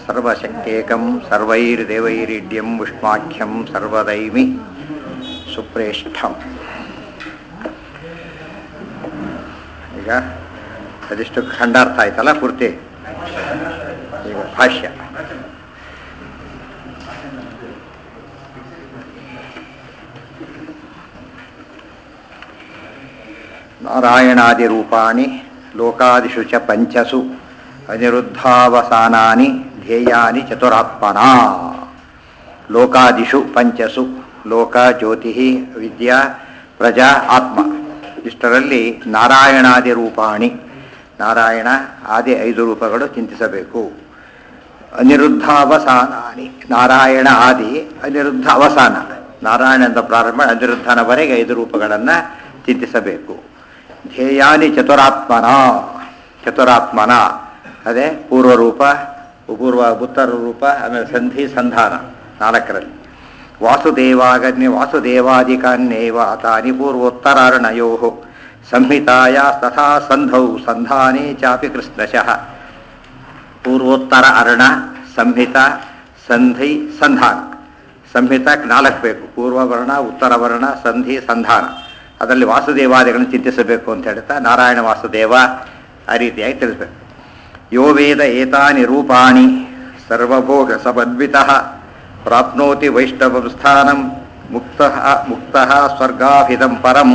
ಸರ್ವಶಕ್ತೇಕಂ ಸರ್ವೈರ್ದೇವೈರಿಡ್ಯಂ ವಿಷ್ಮಾಖ್ಯಂ ಸರ್ವದೈಮಿ ಸುಪ್ರೇಷ್ಠಂ ಈಗ ಅದಿಷ್ಟು ಖಂಡಾರ್ಥ ಆಯ್ತಲ್ಲ ಪೂರ್ತಿ ಈಗ ಭಾಷ್ಯ ನಾರಾಯಣಾದಿರೂಪಾಣಿ ಲೋಕಾದಿಷು ಚ ಪಂಚಸು ಅನಿರುದ್ಧಾವಸಾನಾನಿ ಧ್ಯೇಯಾನಿ ಚತುರಾತ್ಮನ ಲೋಕಾದಿಷು ಪಂಚಸು ಲೋಕ ಜ್ಯೋತಿ ವಿದ್ಯಾ ಪ್ರಜಾ ಆತ್ಮ ಇಷ್ಟರಲ್ಲಿ ನಾರಾಯಣಾದಿ ರೂಪಾಣಿ ನಾರಾಯಣ ಆದಿ ಐದು ರೂಪಗಳು ಚಿಂತಿಸಬೇಕು ಅನಿರುದ್ಧಾವಸಾನಾನಿ ನಾರಾಯಣ ಆದಿ ಅನಿರುದ್ಧ ಅವಸಾನ ನಾರಾಯಣದ ಪ್ರಾರಂಭ ಅನಿರುದ್ಧನವರೆಗೆ ಐದು ರೂಪಗಳನ್ನು ಚಿಂತಿಸಬೇಕು ಧ್ಯೇಯಾನಿ ಚತುರಾತ್ಮನ ಚತುರಾತ್ಮನ ಅದೇ ಪೂರ್ವರೂಪ ಪೂರ್ವ ಉತ್ತರ ರೂಪ ಆಮೇಲೆ ಸಂಧಿ ಸಂಧಾನ ನಾಲ್ಕರಲ್ಲಿ ವಾಸುದೇವಾಗನ್ಯ ವಾಸುದೇವಾದಿಕಾನ್ಯೇವ ತಾನಿ ಪೂರ್ವೋತ್ತರಾರ್ಣಯೋ ಸಂಹಿತಾಯ ತಥಾ ಸಂಧೌ ಸಂಧಾನೇ ಚಾಪಿ ಕೃಷ್ಣಶಃ ಪೂರ್ವೋತ್ತರ ಅರ್ಣ ಸಂಹಿತ ಸಂಧಿ ಸಂಧಾನ ಸಂಹಿತ ನಾಲ್ಕು ಬೇಕು ಪೂರ್ವ ವರ್ಣ ಉತ್ತರ ವರ್ಣ ಸಂಧಿ ಸಂಧಾನ ಅದರಲ್ಲಿ ವಾಸುದೇವಾದಿಗಳನ್ನು ಚಿಂತಿಸಬೇಕು ಅಂತ ಹೇಳ್ತಾ ನಾರಾಯಣ ವಾಸುದೇವ ಆ ರೀತಿಯಾಗಿ ತಿಳಿಸ್ಬೇಕು ಯೋ ವೇದ ಏತಾನಿ ರೂಪಾಣಿ ಸರ್ವಭೋಗ ಸಮನ್ವಿತ ಪ್ರಾಪ್ನೋತಿ ವೈಷ್ಣವಂ ಸ್ಥಾನಂ ಮುಕ್ತ ಮುಕ್ತ ಸ್ವರ್ಗಾಭಿದಂ ಪರಂ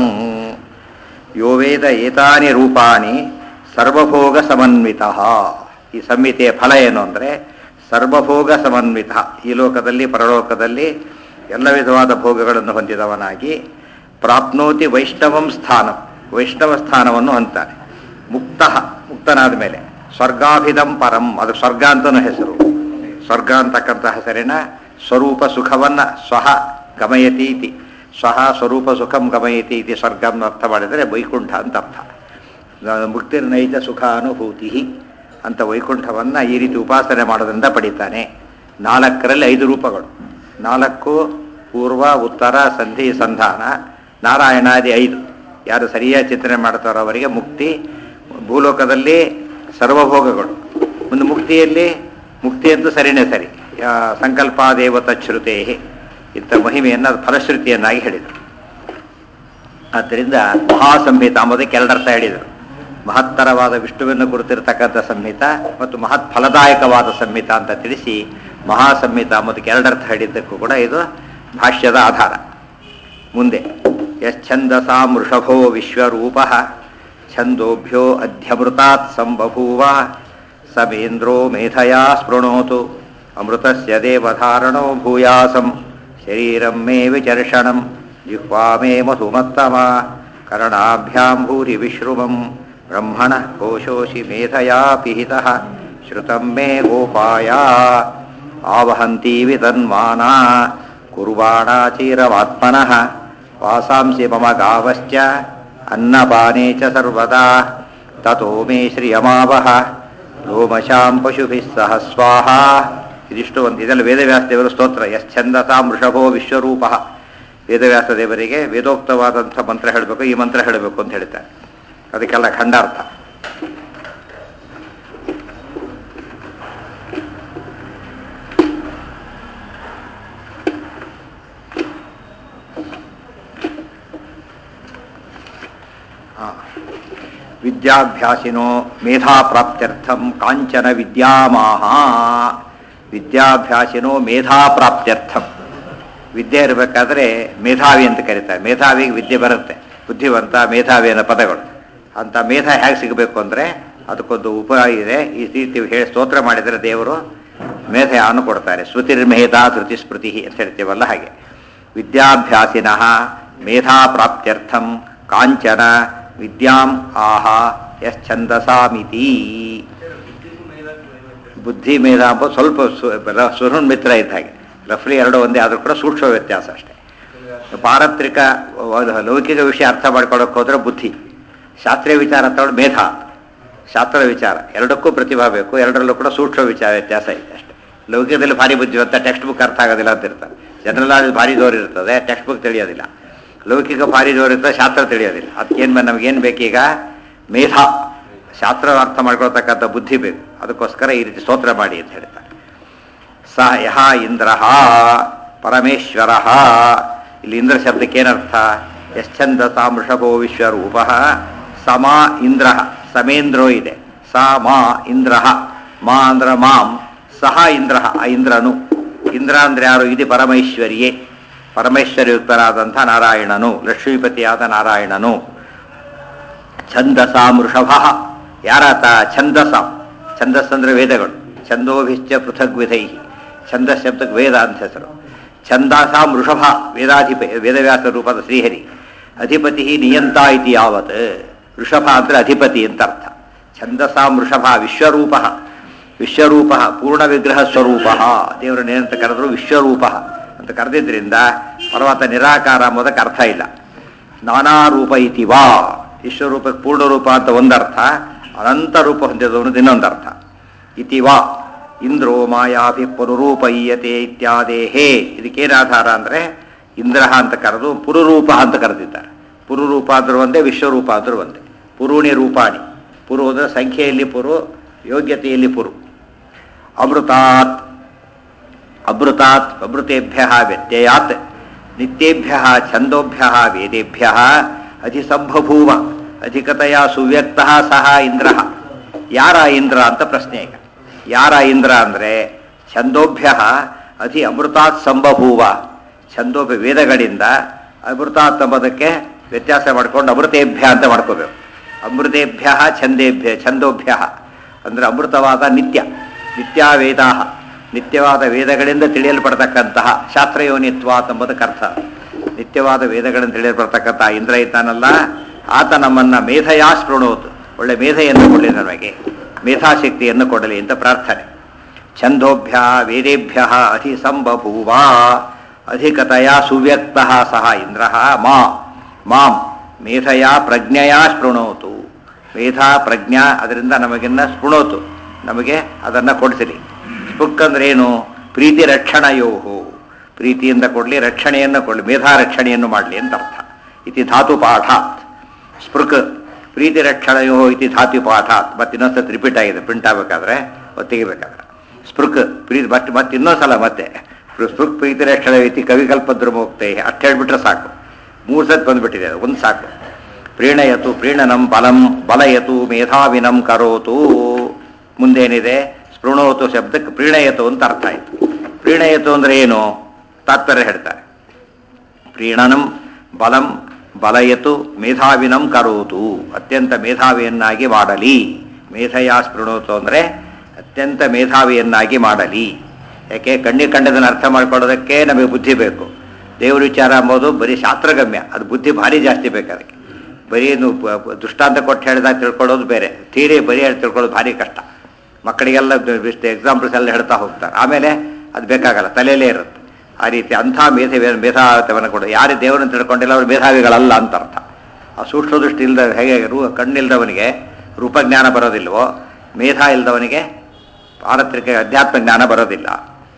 ಯೋ ವೇದ ಏತಾನಿ ರೂಪಾಣಿ ಸರ್ವಭೋಗ ಸಮನ್ವಿತ ಈ ಸಂಹಿತೆಯ ಫಲ ಏನು ಅಂದರೆ ಸರ್ವಭೋಗ ಸಮನ್ವಿತ ಈ ಲೋಕದಲ್ಲಿ ಪರಲೋಕದಲ್ಲಿ ಎಲ್ಲ ವಿಧವಾದ ಭೋಗಗಳನ್ನು ಹೊಂದಿದವನಾಗಿ ಪ್ರಾಪ್ನೋತಿ ವೈಷ್ಣವಂ ಸ್ಥಾನಂ ವೈಷ್ಣವ ಸ್ಥಾನವನ್ನು ಹೊಂದ್ತಾನೆ ಮುಕ್ತ ಮುಕ್ತನಾದ ಮೇಲೆ ಸ್ವರ್ಗಾಭಿದಂ ಪರಂ ಅದು ಸ್ವರ್ಗ ಅಂತನೂ ಹೆಸರು ಸ್ವರ್ಗ ಅಂತಕ್ಕಂಥ ಹೆಸರಿನ ಸ್ವರೂಪ ಸುಖವನ್ನು ಸ್ವಹ ಗಮಯತಿ ಇತಿ ಸ್ವಹ ಸ್ವರೂಪ ಸುಖಂ ಗಮಯತಿ ಇತಿ ಸ್ವರ್ಗಂ ಅರ್ಥ ಮಾಡಿದರೆ ವೈಕುಂಠ ಅಂತ ಅರ್ಥ ಮುಕ್ತಿರ್ನೈಜ ಸುಖ ಅನುಭೂತಿ ಅಂತ ವೈಕುಂಠವನ್ನು ಈ ರೀತಿ ಉಪಾಸನೆ ಮಾಡೋದ್ರಿಂದ ಪಡಿತಾನೆ ನಾಲ್ಕರಲ್ಲಿ ಐದು ರೂಪಗಳು ನಾಲ್ಕು ಪೂರ್ವ ಉತ್ತರ ಸಂಧಿ ಸಂಧಾನ ನಾರಾಯಣಾದಿ ಐದು ಯಾರು ಸರಿಯಾಗಿ ಚಿಂತನೆ ಮಾಡ್ತಾರೋ ಅವರಿಗೆ ಮುಕ್ತಿ ಭೂಲೋಕದಲ್ಲಿ ಸರ್ವಭೋಗಗಳು ಒಂದು ಮುಕ್ತಿಯಲ್ಲಿ ಮುಕ್ತಿ ಅಂತೂ ಸರಿನೇ ಸರಿ ಸಂಕಲ್ಪ ದೇವತ ಶ್ರುತೇ ಇಂಥ ಮಹಿಮೆಯನ್ನು ಫಲಶ್ರುತಿಯನ್ನಾಗಿ ಹೇಳಿದರು ಆದ್ದರಿಂದ ಮಹಾಸಂಹಿತ ಅಂಬುದಕ್ಕೆ ಎರಡರ್ಥ ಹೇಳಿದರು ಮಹತ್ತರವಾದ ವಿಷ್ಣುವನ್ನು ಕುರಿತಿರ್ತಕ್ಕಂಥ ಸಂಹಿತ ಮತ್ತು ಮಹತ್ ಫಲದಾಯಕವಾದ ಸಂಹಿತ ಅಂತ ತಿಳಿಸಿ ಮಹಾಸಂಹಿತ ಅಂಬುದಕ್ಕೆ ಎರಡರ್ಥ ಹೇಳಿದ್ದಕ್ಕೂ ಕೂಡ ಇದು ಭಾಷ್ಯದ ಆಧಾರ ಮುಂದೆ ಯಶ್ಚಂದಸಾಂ ವೃಷಭೋ ವಿಶ್ವರೂಪ ಛಂದೋಭ್ಯೋ ಅಧ್ಯವೃತಾತ್ ಸಂಬಭೂವ ಸಮೇಂದ್ರೋ ಮೇಧಯಾ ಸ್ಪೃಣೋತು ಅಮೃತಸ್ಯ ದೇವಧಾರಣೋ ಭೂಯಾಸಂ ಶರೀರಂ ಮೇ ವಿಚರ್ಷಣಂ ಜಿಹ್ವಾ ಮೇ ಮಧುಮತ್ತಮ ಕರ್ಣಾಭ್ಯಾಂ ಭೂರಿ ವಿಶ್ರುಮಂ ಬ್ರಹ್ಮಣ ಕೋಶೋಷಿ ಮೇಧಯಾ ಪಿಹಿತಃ ಶ್ರುತಂ ಮೇ ಗೋಪಾಯ ಆವಹಂತೀವಿ ತನ್ಮಾನಾ ಕುರ್ವಾಣಾಚೀರಮಾತ್ಮನಃ ವಾಸಾಂಸಿ ಮಮ ಗಾವಶ್ಚ ಅನ್ನಪಾನೇ ಚ ಸರ್ವದಾ ತಥೋ ಮೇ ಶ್ರಿಯಮಾವಹ ಲೋಮಶಾಂ ಪಶುಭಿಃ ಸಹ ಸ್ವಾಹ ಇದಿಷ್ಟು ಒಂದು ಇದೆಲ್ಲ ವೇದವ್ಯಾಸ ದೇವರ ಸ್ತೋತ್ರ ಯಶ್ಚಂದಸಾಂ ವೃಷಭೋ ವಿಶ್ವರೂಪ ವೇದವ್ಯಾಸ ದೇವರಿಗೆ ವೇದೋಕ್ತವಾದಂಥ ಮಂತ್ರ ಹೇಳಬೇಕು ಈ ಮಂತ್ರ ಹೇಳಬೇಕು ಅಂತ ಹೇಳ್ತಾರೆ ಅದಕ್ಕೆಲ್ಲ ಖಂಡಾರ್ಥ ವಿದ್ಯಾಭ್ಯಾಸಿನೋ ಮೇಧಾಪ್ರಾಪ್ತ್ಯರ್ಥಂ ಕಾಂಚನ ವಿದ್ಯಾಮಾಹ ವಿದ್ಯಾಭ್ಯಾಸಿನೋ ಮೇಧಾಪ್ರಾಪ್ತ್ಯರ್ಥಂ ವಿದ್ಯೆ ಇರಬೇಕಾದ್ರೆ ಮೇಧಾವಿ ಅಂತ ಕರೀತಾರೆ ಮೇಧಾವಿಗೆ ವಿದ್ಯೆ ಬರುತ್ತೆ ಬುದ್ಧಿವಂತ ಮೇಧಾವಿ ಅನ್ನೋ ಪದಗಳು ಅಂಥ ಮೇಧ ಹೇಗೆ ಸಿಗಬೇಕು ಅಂದರೆ ಅದಕ್ಕೊಂದು ಉಪಾಯ ಇದೆ ಈ ರೀತಿ ಹೇಳಿ ಸ್ತೋತ್ರ ಮಾಡಿದರೆ ದೇವರು ಮೇಧೆಯನ್ನು ಕೊಡ್ತಾರೆ ಸ್ಮೃತಿರ್ಮೇಧಾ ಧೃತಿ ಸ್ಮೃತಿ ಅಂತ ಹೇಳ್ತೀವಲ್ಲ ಹಾಗೆ ವಿದ್ಯಾಭ್ಯಾಸಿನಃ ಮೇಧಾಪ್ರಾಪ್ತ್ಯರ್ಥಂ ಕಾಂಚನ ವಿದ್ಯಾಂ ಆಹ ಯಶ್ಚಂದಸಾಮಿತಿ ಬುದ್ಧಿ ಮೇಧ ಎಂಬ ಸ್ವಲ್ಪ ಸುರುಣ್ ಮಿತ್ರ ಇದ್ದ ಹಾಗೆ ರಫ್ಲಿ ಎರಡು ಒಂದೇ ಆದರೂ ಕೂಡ ಸೂಕ್ಷ್ಮ ವ್ಯತ್ಯಾಸ ಅಷ್ಟೇ ಪಾರತ್ರಿಕ ಲೌಕಿಕ ವಿಷಯ ಅರ್ಥ ಮಾಡ್ಕೊಳ್ಳೋಕೆ ಹೋದ್ರೆ ಬುದ್ಧಿ ಶಾಸ್ತ್ರೀಯ ವಿಚಾರ ತಗೊಂಡು ಮೇಧ ಶಾಸ್ತ್ರದ ವಿಚಾರ ಎರಡಕ್ಕೂ ಪ್ರತಿಭಾ ಬೇಕು ಎರಡರಲ್ಲೂ ಕೂಡ ಸೂಕ್ಷ್ಮ ವಿಚಾರ ವ್ಯತ್ಯಾಸ ಇದೆ ಅಷ್ಟೇ ಲೌಕಿಕದಲ್ಲಿ ಭಾರಿ ಬುದ್ಧಿವಂತ ಟೆಕ್ಸ್ಟ್ ಬುಕ್ ಅರ್ಥ ಆಗೋದಿಲ್ಲ ಅಂತ ಇರ್ತಾರೆ ಜನರಲ್ ನಾಲೆಜ್ ಭಾರಿ ಜೋರು ಇರ್ತದೆ ಟೆಕ್ಸ್ಟ್ ಬುಕ್ ತಿಳಿಯೋದಿಲ್ಲ ಲೌಕಿಕ ಭಾರಿ ಜೋರು ಇರ್ತದೆ ಶಾಸ್ತ್ರ ತಿಳಿಯೋದಿಲ್ಲ ಅದಕ್ಕೇನು ನಮಗೇನು ಬೇಕೀಗ ಮೇಧಾ ಶಾಸ್ತ್ರ ಅರ್ಥ ಮಾಡ್ಕೊಳ್ತಕ್ಕಂಥ ಬುದ್ಧಿ ಬೇಕು ಅದಕ್ಕೋಸ್ಕರ ಈ ರೀತಿ ಸ್ತೋತ್ರ ಮಾಡಿ ಅಂತ ಹೇಳ್ತಾರೆ ಸ ಯಹ ಇಂದ್ರ ಪರಮೇಶ್ವರ ಇಲ್ಲಿ ಇಂದ್ರ ಶಬ್ದಕ್ಕೆ ಏನರ್ಥ ಯಶ್ಚಂದಸಾ ವೃಷಭೋ ವಿಶ್ವರೂಪ ಸಮ ಇಂದ್ರ ಸಮೇಂದ್ರೋ ಇದೆ ಸ ಮಾ ಇಂದ್ರ ಮಾ ಅಂದ್ರ ಮಾಂ ಸಹ ಇಂದ್ರ ಆ ಇಂದ್ರನು ಇಂದ್ರ ಅಂದ್ರೆ ಯಾರು ಇದು ಪರಮೈಶ್ವರಿಯೇ ಪರಮೇಶ್ವರಯುಕ್ತನಾದಂಥ ನಾರಾಯಣನು ಲಕ್ಷ್ಮೀಪತಿಯಾದ ನಾರಾಯಣನು ಛಂದಸ ವೃಷಭ ಯಾರಾತ ಛಂದಸ ಛಂದಸ್ ಅಂದ್ರೆ ವೇದಗಳು ಛಂದೋಭಿಶ್ಚ ಪೃಥಗ್ ವಿಧೈ ಛಂದಸ್ ಶಬ್ದಕ್ಕೆ ವೇದ ಅಂತ ಹೆಸರು ಛಂದಸ ವೃಷಭ ವೇದಾಧಿಪ ವೇದವ್ಯಾಸ ರೂಪದ ಶ್ರೀಹರಿ ಅಧಿಪತಿ ನಿಯಂತ ಇತಿ ಯಾವತ್ ವೃಷಭ ಅಂದ್ರೆ ಅಧಿಪತಿ ಅಂತ ಅರ್ಥ ಛಂದಸ ವೃಷಭ ವಿಶ್ವರೂಪ ವಿಶ್ವರೂಪ ಪೂರ್ಣ ವಿಗ್ರಹ ಸ್ವರೂಪ ದೇವರನ್ನೇನಂತ ಕರೆದ್ರು ವಿಶ್ವರೂಪ ಅಂತ ಕರೆದಿದ್ದರಿಂದ ಪರ್ವತ ನಿರಾಕಾರ ಎಂಬುದಕ್ಕೆ ಅರ್ಥ ಇಲ್ಲ ನಾನಾ ರೂಪ ಇತಿ ವಾ ವಿಶ್ವರೂಪಕ್ಕೆ ಪೂರ್ಣ ರೂಪ ಅಂತ ಒಂದರ್ಥ ಅನಂತ ರೂಪ ಹೊಂದಿದವನು ಇನ್ನೊಂದರ್ಥ ಇತಿ ವಾ ಇಂದ್ರೋ ಮಾಯಾಭಿ ಪುರುರೂಪಯ್ಯತೆ ಇತ್ಯಾದೇಹೇ ಇದಕ್ಕೇನು ಆಧಾರ ಅಂದರೆ ಇಂದ್ರ ಅಂತ ಕರೆದು ಪುರುರೂಪ ಅಂತ ಕರೆದಿದ್ದಾರೆ ಪುರುರೂಪ ಆದರೂ ಒಂದೇ ವಿಶ್ವರೂಪ ಆದರೂ ಒಂದೇ ಪುರುಣಿ ರೂಪಾಣಿ ಪುರು ಅಂದರೆ ಸಂಖ್ಯೆಯಲ್ಲಿ ಪುರು ಯೋಗ್ಯತೆಯಲ್ಲಿ ಪುರು ಅಮೃತಾತ್ ಅಮೃತಾತ್ ಅಮೃತೇಭ್ಯ ವ್ಯತ್ಯಯಾತ್ ನಿತ್ಯೇಭ್ಯ ಛಂದೋಭ್ಯ ವೇದೇಭ್ಯ ಅಧಿಸಂಭಭೂವ ಅಧಿಕತೆಯ ಸುವ್ಯಕ್ತ ಸಹ ಇಂದ್ರ ಯಾರ ಇಂದ್ರ ಅಂತ ಪ್ರಶ್ನೆ ಈಗ ಯಾರ ಇಂದ್ರ ಅಂದರೆ ಛಂದೋಭ್ಯ ಅಧಿ ಅಮೃತಾತ್ ಸಂಭಭೂವ ಛಂದೋಭ್ಯ ವೇದಗಳಿಂದ ಅಮೃತಾತ್ ಎಂಬುದಕ್ಕೆ ವ್ಯತ್ಯಾಸ ಮಾಡ್ಕೊಂಡು ಅಮೃತೇಭ್ಯ ಅಂತ ಮಾಡ್ಕೋಬೇಕು ಅಮೃತೇಭ್ಯ ಛಂದೇಭ್ಯ ಛಂದೋಭ್ಯ ಅಂದರೆ ಅಮೃತವಾದ ನಿತ್ಯ ನಿತ್ಯ ವೇದಾಹ ನಿತ್ಯವಾದ ವೇದಗಳಿಂದ ತಿಳಿಯಲ್ಪಡ್ತಕ್ಕಂತಹ ಶಾಸ್ತ್ರಯೋನಿತ್ವ ಎಂಬುದಕ್ಕೆ ಅರ್ಥ ನಿತ್ಯವಾದ ವೇದಗಳಿಂದ ತಿಳಿಯಲ್ಪಡ್ತಕ್ಕಂತಹ ಇಂದ್ರ ಇದ್ದಾನಲ್ಲ ಆತ ನಮ್ಮನ್ನ ಮೇಧಯಾ ಸ್ಪೃಣೋತು ಒಳ್ಳೆ ಮೇಧೆಯನ್ನು ಕೊಡಲಿ ನಮಗೆ ಮೇಧಾಶಕ್ತಿಯನ್ನು ಕೊಡಲಿ ಅಂತ ಪ್ರಾರ್ಥನೆ ಛಂದೋಭ್ಯ ವೇದೇಭ್ಯ ಅಧಿಸಂಬಭೂವ ಅಧಿಕತೆಯ ಸುವ್ಯಕ್ತ ಸಹ ಇಂದ್ರ ಮಾ ಮಾಂ ಮೇಧಯ ಪ್ರಜ್ಞೆಯ ಸ್ಪೃಣೋತು ಮೇಧಾ ಪ್ರಜ್ಞಾ ಅದರಿಂದ ನಮಗಿನ್ನ ಸ್ಪೃಣೋತು ನಮಗೆ ಅದನ್ನು ಕೊಡಿಸಲಿ ಸ್ಪುಕ್ ಅಂದ್ರೆ ಏನು ಪ್ರೀತಿ ರಕ್ಷಣಯೋಹು ಪ್ರೀತಿಯಿಂದ ಕೊಡಲಿ ರಕ್ಷಣೆಯನ್ನು ಕೊಡಲಿ ಮೇಧಾ ರಕ್ಷಣೆಯನ್ನು ಮಾಡಲಿ ಅಂತ ಅರ್ಥ ಇತಿ ಧಾತು ಪಾಠಾತ್ ಸ್ಪೃಕ್ ಪ್ರೀತಿ ರಕ್ಷಣೆಯೋ ಇತಿ ಧಾತು ಪಾಠಾತ್ ಮತ್ತೆ ಇನ್ನೊಂದ್ಸತಿ ರಿಪೀಟ್ ಆಗಿದೆ ಪ್ರಿಂಟ್ ಆಗಬೇಕಾದ್ರೆ ತೆಗಿಬೇಕಾದ್ರೆ ಸ್ಪೃಕ್ ಪ್ರೀತಿ ಮತ್ತೆ ಮತ್ತೆ ಇನ್ನೊಂದ್ಸಲ ಮತ್ತೆ ಸ್ಪೃಕ್ ಪ್ರೀತಿ ರಕ್ಷಣೆ ಇತಿ ಕವಿಕಲ್ಪದ್ರು ಮುಕ್ತೆ ಅಷ್ಟು ಹೇಳ್ಬಿಟ್ರೆ ಸಾಕು ಮೂರು ಸತಿ ಬಂದ್ಬಿಟ್ಟಿದೆ ಅದು ಒಂದು ಸಾಕು ಪ್ರೀಣಯತು ಪ್ರೀಣನಂ ಬಲಂ ಬಲಯತು ಮೇಧಾವಿನಂ ಕರೋತು ಮುಂದೇನಿದೆ ಸ್ಪೃಣೋತು ಶಬ್ದಕ್ಕೆ ಪ್ರೀಣಯತು ಅಂತ ಅರ್ಥ ಆಯಿತು ಪ್ರೀಣಯತು ಅಂದ್ರೆ ಏನು ತಾತ್ಪರ್ಯ ಹೇಳ್ತಾರೆ ಪ್ರೀಣನಂ ಬಲಂ ಬಲಯತು ಮೇಧಾವಿನಂ ಕರೋತು ಅತ್ಯಂತ ಮೇಧಾವಿಯನ್ನಾಗಿ ಮಾಡಲಿ ಮೇಧಯ ಸ್ಪೃಣೋತು ಅಂದರೆ ಅತ್ಯಂತ ಮೇಧಾವಿಯನ್ನಾಗಿ ಮಾಡಲಿ ಯಾಕೆ ಕಣ್ಣಿಗೆ ಕಂಡದನ್ನು ಅರ್ಥ ಮಾಡ್ಕೊಳ್ಳೋದಕ್ಕೆ ನಮಗೆ ಬುದ್ಧಿ ಬೇಕು ದೇವ್ರ ವಿಚಾರ ಅಂಬೋದು ಬರೀ ಶಾಸ್ತ್ರಗಮ್ಯ ಅದು ಬುದ್ಧಿ ಭಾರಿ ಜಾಸ್ತಿ ಬೇಕು ಅದಕ್ಕೆ ಬರೀ ನೀವು ಪ- ಪ- ದೃಷ್ಟಾಂತ ಕೊಟ್ಟು ಹೇಳಿದಾಗ ತಿಳ್ಕೊಳ್ಳೋದು ಬೇರೆ ಥೀರಿ ಬರೀ ಹೇಳಿ ತಿಳ್ಕೊಳ್ಳೋದು ಭಾರಿ ಕಷ್ಟ ಮಕ್ಕಳಿಗೆಲ್ಲ ಎಕ್ಸಾಂಪಲ್ಸ್ ಎಲ್ಲ ಹೇಳ್ತಾ ಹೋಗ್ತಾರೆ ಆಮೇಲೆ ಅದು ಬೇಕಾಗಲ್ಲ ತಲೆಯಲ್ಲೇ ಇರುತ್ತೆ ಆ ರೀತಿ ಅಂಥ ಮೇಧ ಮೇಧಾವಿತವನ್ನು ಕೊಡು ಯಾರು ದೇವರನ್ನು ತಿಳ್ಕೊಂಡಿಲ್ಲ ಅವರು ಮೇಧಾವಿಗಳಲ್ಲ ಅಂತ ಅರ್ಥ ಆ ಸೂಕ್ಷ್ಮ ದೃಷ್ಟಿ ಇಲ್ಲದ ಹೇಗೆ ರೂ ಕಣ್ಣಿಲ್ದವನಿಗೆ ರೂಪಜ್ಞಾನ ಬರೋದಿಲ್ವೋ ಮೇಧಾ ಇಲ್ದವನಿಗೆ ಪಾರತ್ರಿಕ ಅಧ್ಯಾತ್ಮ ಜ್ಞಾನ ಬರೋದಿಲ್ಲ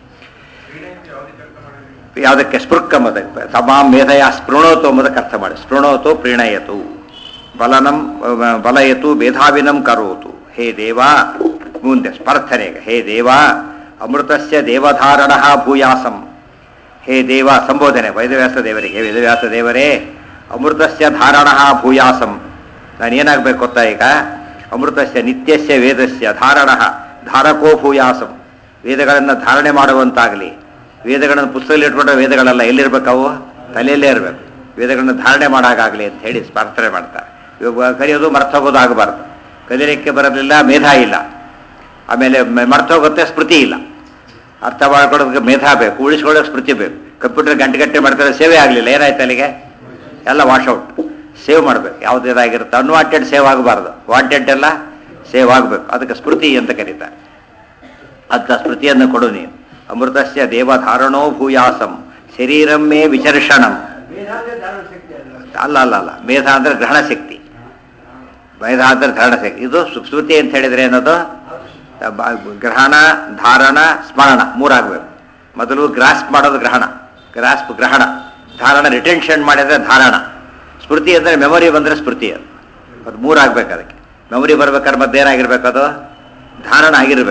ಯಾವುದಕ್ಕೆ ಸ್ಪೃಕ್ ಎಂಬುದಕ್ಕೆ ಸಮಾಂ ಮೇಧಯ ಸ್ಪೃಣೋತು ಎಂಬುದಕ್ಕೆ ಅರ್ಥ ಮಾಡಿ ಸ್ಪೃಣೋತು ಪ್ರೀಣಯತು ಬಲನಂ ಅಹ್, ಬಲಯತು ಮೇಧಾವಿನಂ ಕರೋತು ಹೇ ದೇವ ಮುಂದೆ ಪ್ರಾರ್ಥನೆಗೆ ಹೇ ದೇವ ಅಮೃತಸ್ಯ ದೇವಧಾರಣ ಭೂಯಾಸಂ ಹೇ ದೇವ ಸಂಬೋಧನೆ ವೇದವ್ಯಾಸ ದೇವರಿಗೆ ಹೇ ವೇದವ್ಯಾಸ ದೇವರೇ ಅಮೃತಸ್ಯ ಧಾರಣ ಭೂಯಾಸಂ ನಾನು ಏನಾಗಬೇಕು ಗೊತ್ತಾ ಈಗ ಅಮೃತಸ್ಯ ನಿತ್ಯಸ್ಯ ವೇದಸ್ಯ ಧಾರಣ ಧಾರಕೋ ಭೂಯಾಸಂ ವೇದಗಳನ್ನು ಧಾರಣೆ ಮಾಡುವಂತಾಗಲಿ ವೇದಗಳನ್ನು ಪುಸ್ತಕದಲ್ಲಿ ಇಟ್ಕೊಂಡ್ರೆ ವೇದಗಳೆಲ್ಲ ಎಲ್ಲಿರ್ಬೇಕು ಅವು ತಲೆಯಲ್ಲೇ ಇರಬೇಕು ವೇದಗಳನ್ನು ಧಾರಣೆ ಮಾಡಾಗಲಿ ಅಂತ ಹೇಳಿ ಪ್ರಾರ್ಥನೆ ಮಾಡ್ತಾರೆ ಇವಾಗ ಕಲಿಯೋದು ಮರ್ತೋಗೋದು ಆಗಬಾರ್ದು ಕಲಿಯಲಿಕ್ಕೆ ಬರೋದಿಲ್ಲ ಮೇಧ ಇಲ್ಲ ಆಮೇಲೆ ಮ- ಮರ್ತೋಗುತ್ತೆ ಸ್ಮೃತಿ ಇಲ್ಲ ಅರ್ಥ ಮಾಡ್ಕೊಳ್ಳೋದಕ್ಕೆ ಮೇಧಾ ಬೇಕು ಉಳಿಸ್ಕೊಳ್ಳೋಕೆ ಸ್ಮೃತಿ ಬೇಕು ಕಂಪ್ಯೂಟರ್ ಗಂಟೆ ಗಂಟೆ ಮಾಡ್ತಾರೆ ಸೇವೆ ಆಗಲಿಲ್ಲ ಏನಾಯ್ತು ಅಲ್ಲಿಗೆ ಎಲ್ಲ ವಾಶೌಟ್ ಸೇವ್ ಮಾಡಬೇಕು ಯಾವ್ದು ಇದಾಗಿರುತ್ತೆ ಅನ್ವಾಂಟೆಡ್ ಸೇವ್ ಆಗಬಾರ್ದು ವಾಂಟೆಡ್ ಎಲ್ಲ ಸೇವ್ ಆಗಬೇಕು ಅದಕ್ಕೆ ಸ್ಮೃತಿ ಅಂತ ಕರೀತಾರೆ ಅಂತ ಸ್ಮೃತಿಯನ್ನು ಕೊಡು ನೀನು ಅಮೃತಸ್ಯ ದೇವಧಾರಣೋ ಭೂಯಾಸಂ ಶರೀರಂ ಮೇ ವಿಚರ್ಷಣಂ ಅಲ್ಲ ಅಲ್ಲ ಅಲ್ಲ ಮೇಧ ಅಂದ್ರೆ ಗ್ರಹಣ ಶಕ್ತಿ ಮೇಧ ಅಂದ್ರೆ ಧಾರಣ ಶಕ್ತಿ ಇದು ಸು- ಸ್ಮೃತಿ ಅಂತ ಹೇಳಿದ್ರೆ ಏನದು ಬ- ಗ್ರಹಣ ಧಾರಣ ಸ್ಮರಣ ಮೂರಾಗಬೇಕು ಮೊದಲು ಗ್ರಾಸ್ಪ್ ಮಾಡೋದು ಗ್ರಹಣ ಗ್ರಾಸ್ಪ್ ಗ್ರಹಣ ಧಾರಣ ರಿಟೆನ್ಷನ್ ಮಾಡಿದ್ರೆ ಧಾರಣ ಸ್ಮೃತಿ ಅಂದರೆ ಮೆಮೊರಿ ಬಂದರೆ ಸ್ಮೃತಿ ಅದು ಅದು ಮೂರಾಗಬೇಕು ಅದಕ್ಕೆ ಮೆಮೊರಿ ಬರ್ಬೇಕಾದ್ರೆ ಮತ್ತೇನಾಗಿರ್ಬೇಕು ಅದು ಧಾರಣ ಆಗಿರಬೇಕು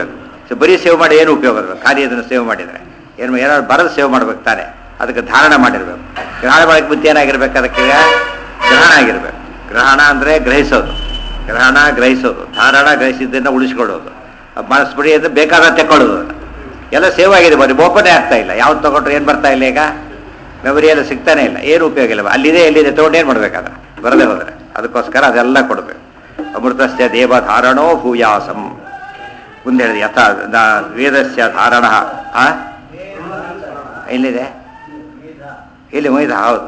ಸೊ ಬರೀ ಸೇವ್ ಮಾಡಿ ಏನು ಉಪಯೋಗ ಇರಬೇಕು ಖಾಲಿ ಅದನ್ನು ಸೇವ್ ಮಾಡಿದರೆ ಏನು ಏನಾದ್ರು ಬರೋದು ಸೇವ್ ಮಾಡ್ಬೇಕು ತಾನೆ ಅದಕ್ಕೆ ಧಾರಣ ಮಾಡಿರ್ಬೇಕು ಗ್ರಹಣ ಮಾಡಕ್ಕೆ ಮುಂಚೆ ಏನಾಗಿರ್ಬೇಕು ಅದಕ್ಕೆ ಗ್ರಹಣ ಆಗಿರ್ಬೇಕು ಗ್ರಹಣ ಅಂದರೆ ಗ್ರಹಿಸೋದು ಗ್ರಹಣ ಗ್ರಹಿಸೋದು ಧಾರಣ ಗ್ರಹಿಸಿದ್ದನ್ನು ಉಳಿಸ್ಕೊಳ್ಳೋದು ಮನಸ್ಬಿಡಿ ಅಂದರೆ ಬೇಕಾದ ತೆಕ್ಕೊಳ್ಳೋದು ಅದನ್ನ. ಎಲ್ಲ ಸೇವ್ ಆಗಿದೆ ಬರೀ ಓಪನೇ ಆಗ್ತಾ ಇಲ್ಲ ಯಾವ್ದು ತಗೊಂಡ್ರೆ ಏನು ಬರ್ತಾ ಇಲ್ಲ ಈಗ ಮೆಮೊರಿ ಎಲ್ಲ ಸಿಗ್ತಾನೆ ಇಲ್ಲ ಏನು ಉಪಯೋಗ ಇಲ್ಲ ಅಲ್ಲಿದೆ ಎಲ್ಲಿದೆ ತೊಗೊಂಡು ಏನು ಮಾಡ್ಬೇಕಾದ್ರೆ ಬರದೇ ಹೋದರೆ ಅದಕ್ಕೋಸ್ಕರ ಅದೆಲ್ಲ ಕೊಡಬೇಕು ಅಮೃತಸ್ಯ ದೇವ ಧಾರಣೋ ಭೂಯಾಸಂ ಮುಂದೆ ಹೇಳಿದೆ ಯಥಾ ನ- ವೇದಸ್ಯ ಧಾರಣ ಆ ಎಲ್ಲಿದೆ ಇಲ್ಲಿ ಮೈದ ಹೌದು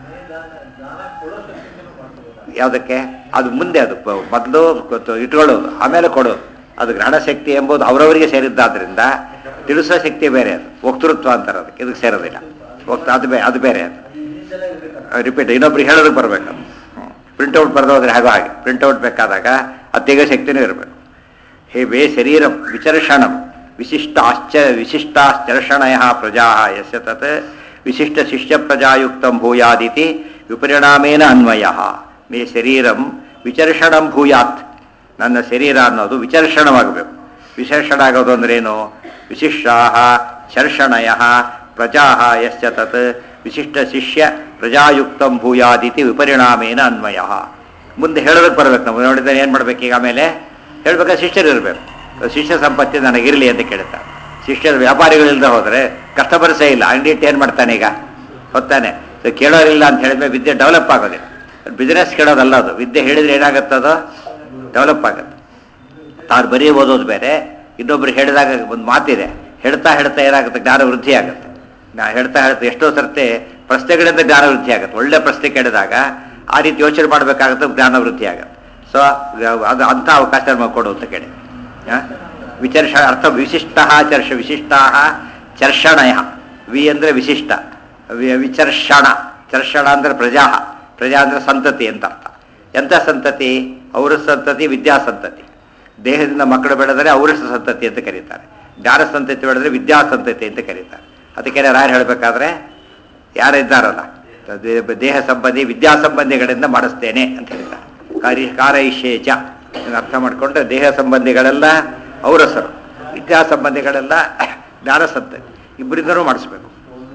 ಯಾವುದಕ್ಕೆ ಅದು ಮುಂದೆ ಅದು ಪ- ಮೊದಲು ಗೊತ್ತು ಇಟ್ಕೊಳ್ಳೋದು ಆಮೇಲೆ ಕೊಡೋದು ಅದು ಗ್ರಹಣ ಶಕ್ತಿ ಎಂಬುದು ಅವರವರಿಗೆ ಸೇರಿದ್ದಾದ್ರಿಂದ ತಿಳಿಸೋ ಶಕ್ತಿ ಬೇರೆ ಅದು ವಕ್ತೃತ್ವ ಅಂತಾರೆ ಅದಕ್ಕೆ ಇದಕ್ಕೆ ಸೇರೋದಿಲ್ಲ ವಕ್ತ ಅದು ಬೇ ಅದು ಬೇರೆ ಅದು ರಿಪೀಟ್ ಇನ್ನೊಬ್ರಿಗೆ ಹೇಳೋದಕ್ಕೆ ಬರಬೇಕು ಪ್ರಿಂಟೌಟ್ ಬರೆದೋದ್ರೆ ಹಾಗೋ ಹಾಗೆ ಪ್ರಿಂಟೌಟ್ ಬೇಕಾದಾಗ ಅದು ತೆಗೋ ಶಕ್ತಿನೂ ಇರಬೇಕು ಹೇ ವೇ ಶರೀರಂ ವಿಚರ್ಷಣಂ ವಿಶಿಷ್ಟ ಆಶ್ಚ ವಿಶಿಷ್ಟಾಶ್ಚರ್ಷಣಯ ಪ್ರಜಾ ಯಸ್ಯ ತತ್ ವಿಶಿಷ್ಟ ಶಿಷ್ಯ ಪ್ರಜಾಯುಕ್ತಂ ಭೂಯಾದಿತಿ ವಿಪರಿಣಾಮೇನ ಅನ್ವಯ ಮೇ ಶರೀರಂ ವಿಚರ್ಷಣಂ ಭೂಯಾತ್ ನನ್ನ ಶರೀರ ಅನ್ನೋದು ವಿಚರ್ಷಣವಾಗಬೇಕು ವಿಶೇಷಣ ಆಗೋದು ಅಂದ್ರೇನು ವಿಶಿಷ್ಟಾ ಚರ್ಷಣಯ ಪ್ರಜಾ ಯಸ್ಯ ತತ್ ವಿಶಿಷ್ಟ ಶಿಷ್ಯ ಪ್ರಜಾಯುಕ್ತಂ ಭೂಯಾದಿತಿ ವಿಪರಿಣಾಮೇನ ಅನ್ವಯ ಮುಂದೆ ಹೇಳೋದಕ್ಕೆ ಬರ್ಬೇಕು ನಾವು ನೋಡಿದ್ರೆ ಏನು ಮಾಡ್ಬೇಕು ಈಗ ಆಮೇಲೆ ಹೇಳ್ಬೇಕಾದ್ರೆ ಶಿಷ್ಯರು ಇರಬೇಕು ಶಿಷ್ಯ ಸಂಪತ್ತಿ ನನಗಿರಲಿ ಅಂತ ಕೇಳ್ತಾರೆ ಶಿಷ್ಯರು ವ್ಯಾಪಾರಿಗಳಿಲ್ಲದೆ ಹೋದರೆ ಕಸ್ಟಮರ್ಸೇ ಇಲ್ಲ ಅಂಗಡಿ ಇಟ್ಟು ಏನು ಮಾಡ್ತಾನೆ ಈಗ ಹೊತ್ತಾನೆ ಸೊ ಕೇಳೋರಿಲ್ಲ ಅಂತ ಹೇಳಿದ್ರೆ ವಿದ್ಯೆ ಡೆವಲಪ್ ಆಗೋದಿಲ್ಲ ಬಿಸ್ನೆಸ್ ಕೇಳೋದಲ್ಲ ಅದು ವಿದ್ಯೆ ಹೇಳಿದ್ರೆ ಏನಾಗುತ್ತದೋ ಡೆವಲಪ್ ಆಗುತ್ತೆ ತಾನು ಬರೀ ಓದೋದು ಬೇರೆ ಇನ್ನೊಬ್ರು ಹೇಳಿದಾಗ ಒಂದು ಮಾತಿದೆ ಹೇಳ್ತಾ ಹೇಳ್ತಾ ಏನಾಗುತ್ತೆ ಜ್ಞಾನ ವೃದ್ಧಿ ಆಗುತ್ತೆ ನಾ ಹೇಳ್ತಾ ಹೇಳ್ತಾ ಎಷ್ಟೋ ಸರ್ತಿ ಪ್ರಶ್ನೆಗಳಿಂದ ಜ್ಞಾನ ವೃದ್ಧಿ ಆಗುತ್ತೆ ಒಳ್ಳೆ ಪ್ರಶ್ನೆ ಕೇಳಿದಾಗ ಆ ರೀತಿ ಯೋಚನೆ ಮಾಡಬೇಕಾಗುತ್ತೆ ಜ್ಞಾನ ವೃದ್ಧಿ ಆಗುತ್ತೆ ಸೊ ಅದು ಅಂಥ ಅವಕಾಶ ನಮಗೆ ಕೊಡು ಅಂತ ಕೇಳಿ ಆ? ವಿಚರ್ಷ ಅರ್ಥ ವಿಶಿಷ್ಟ ಚರ್ಷ ವಿಶಿಷ್ಟಾ ಚರ್ಷಣಯ ವಿ ಅಂದರೆ ವಿಶಿಷ್ಟ ವಿ- ವಿಚರ್ಷಣ ಚರ್ಷಣ ಅಂದರೆ ಪ್ರಜಾ ಪ್ರಜಾ ಅಂದರೆ ಸಂತತಿ ಅಂತ ಅರ್ಥ ಎಂಥ ಸಂತತಿ ಅವರ ಸಂತತಿ ವಿದ್ಯಾ ಸಂತತಿ ದೇಹದಿಂದ ಮಕ್ಕಳು ಬೆಳೆದರೆ ಅವರ ಸಂತತಿ ಅಂತ ಕರೀತಾರೆ ಜ್ಞಾನ ಸಂತತಿ ಬೆಳೆದರೆ ವಿದ್ಯಾ ಸಂತತಿ ಅಂತ ಕರೀತಾರೆ ಅದಕ್ಕೆ ರಾಯರು ಹೇಳಬೇಕಾದ್ರೆ ಯಾರಿದ್ದಾರಲ್ಲ ದೇ- ದೇಹ ಸಂಬಂಧಿ ವಿದ್ಯಾ ಸಂಬಂಧಿಗಳಿಂದ ಮಾಡಿಸ್ತೇನೆ ಅಂತ ಹೇಳ್ತಾರೆ ಕಾರ್ಯ ಕಾರೈಶೇಚ ಇದನ್ನ ಅರ್ಥ ಮಾಡಿಕೊಂಡ್ರೆ ದೇಹ ಸಂಬಂಧಿಗಳೆಲ್ಲ ಔರಸರು ವಿದ್ಯಾ ಸಂಬಂಧಿಗಳೆಲ್ಲ ಜ್ಞಾನ ಸಂತತಿ ಇಬ್ಬರಿಂದನೂ ಮಾಡಿಸ್ಬೇಕು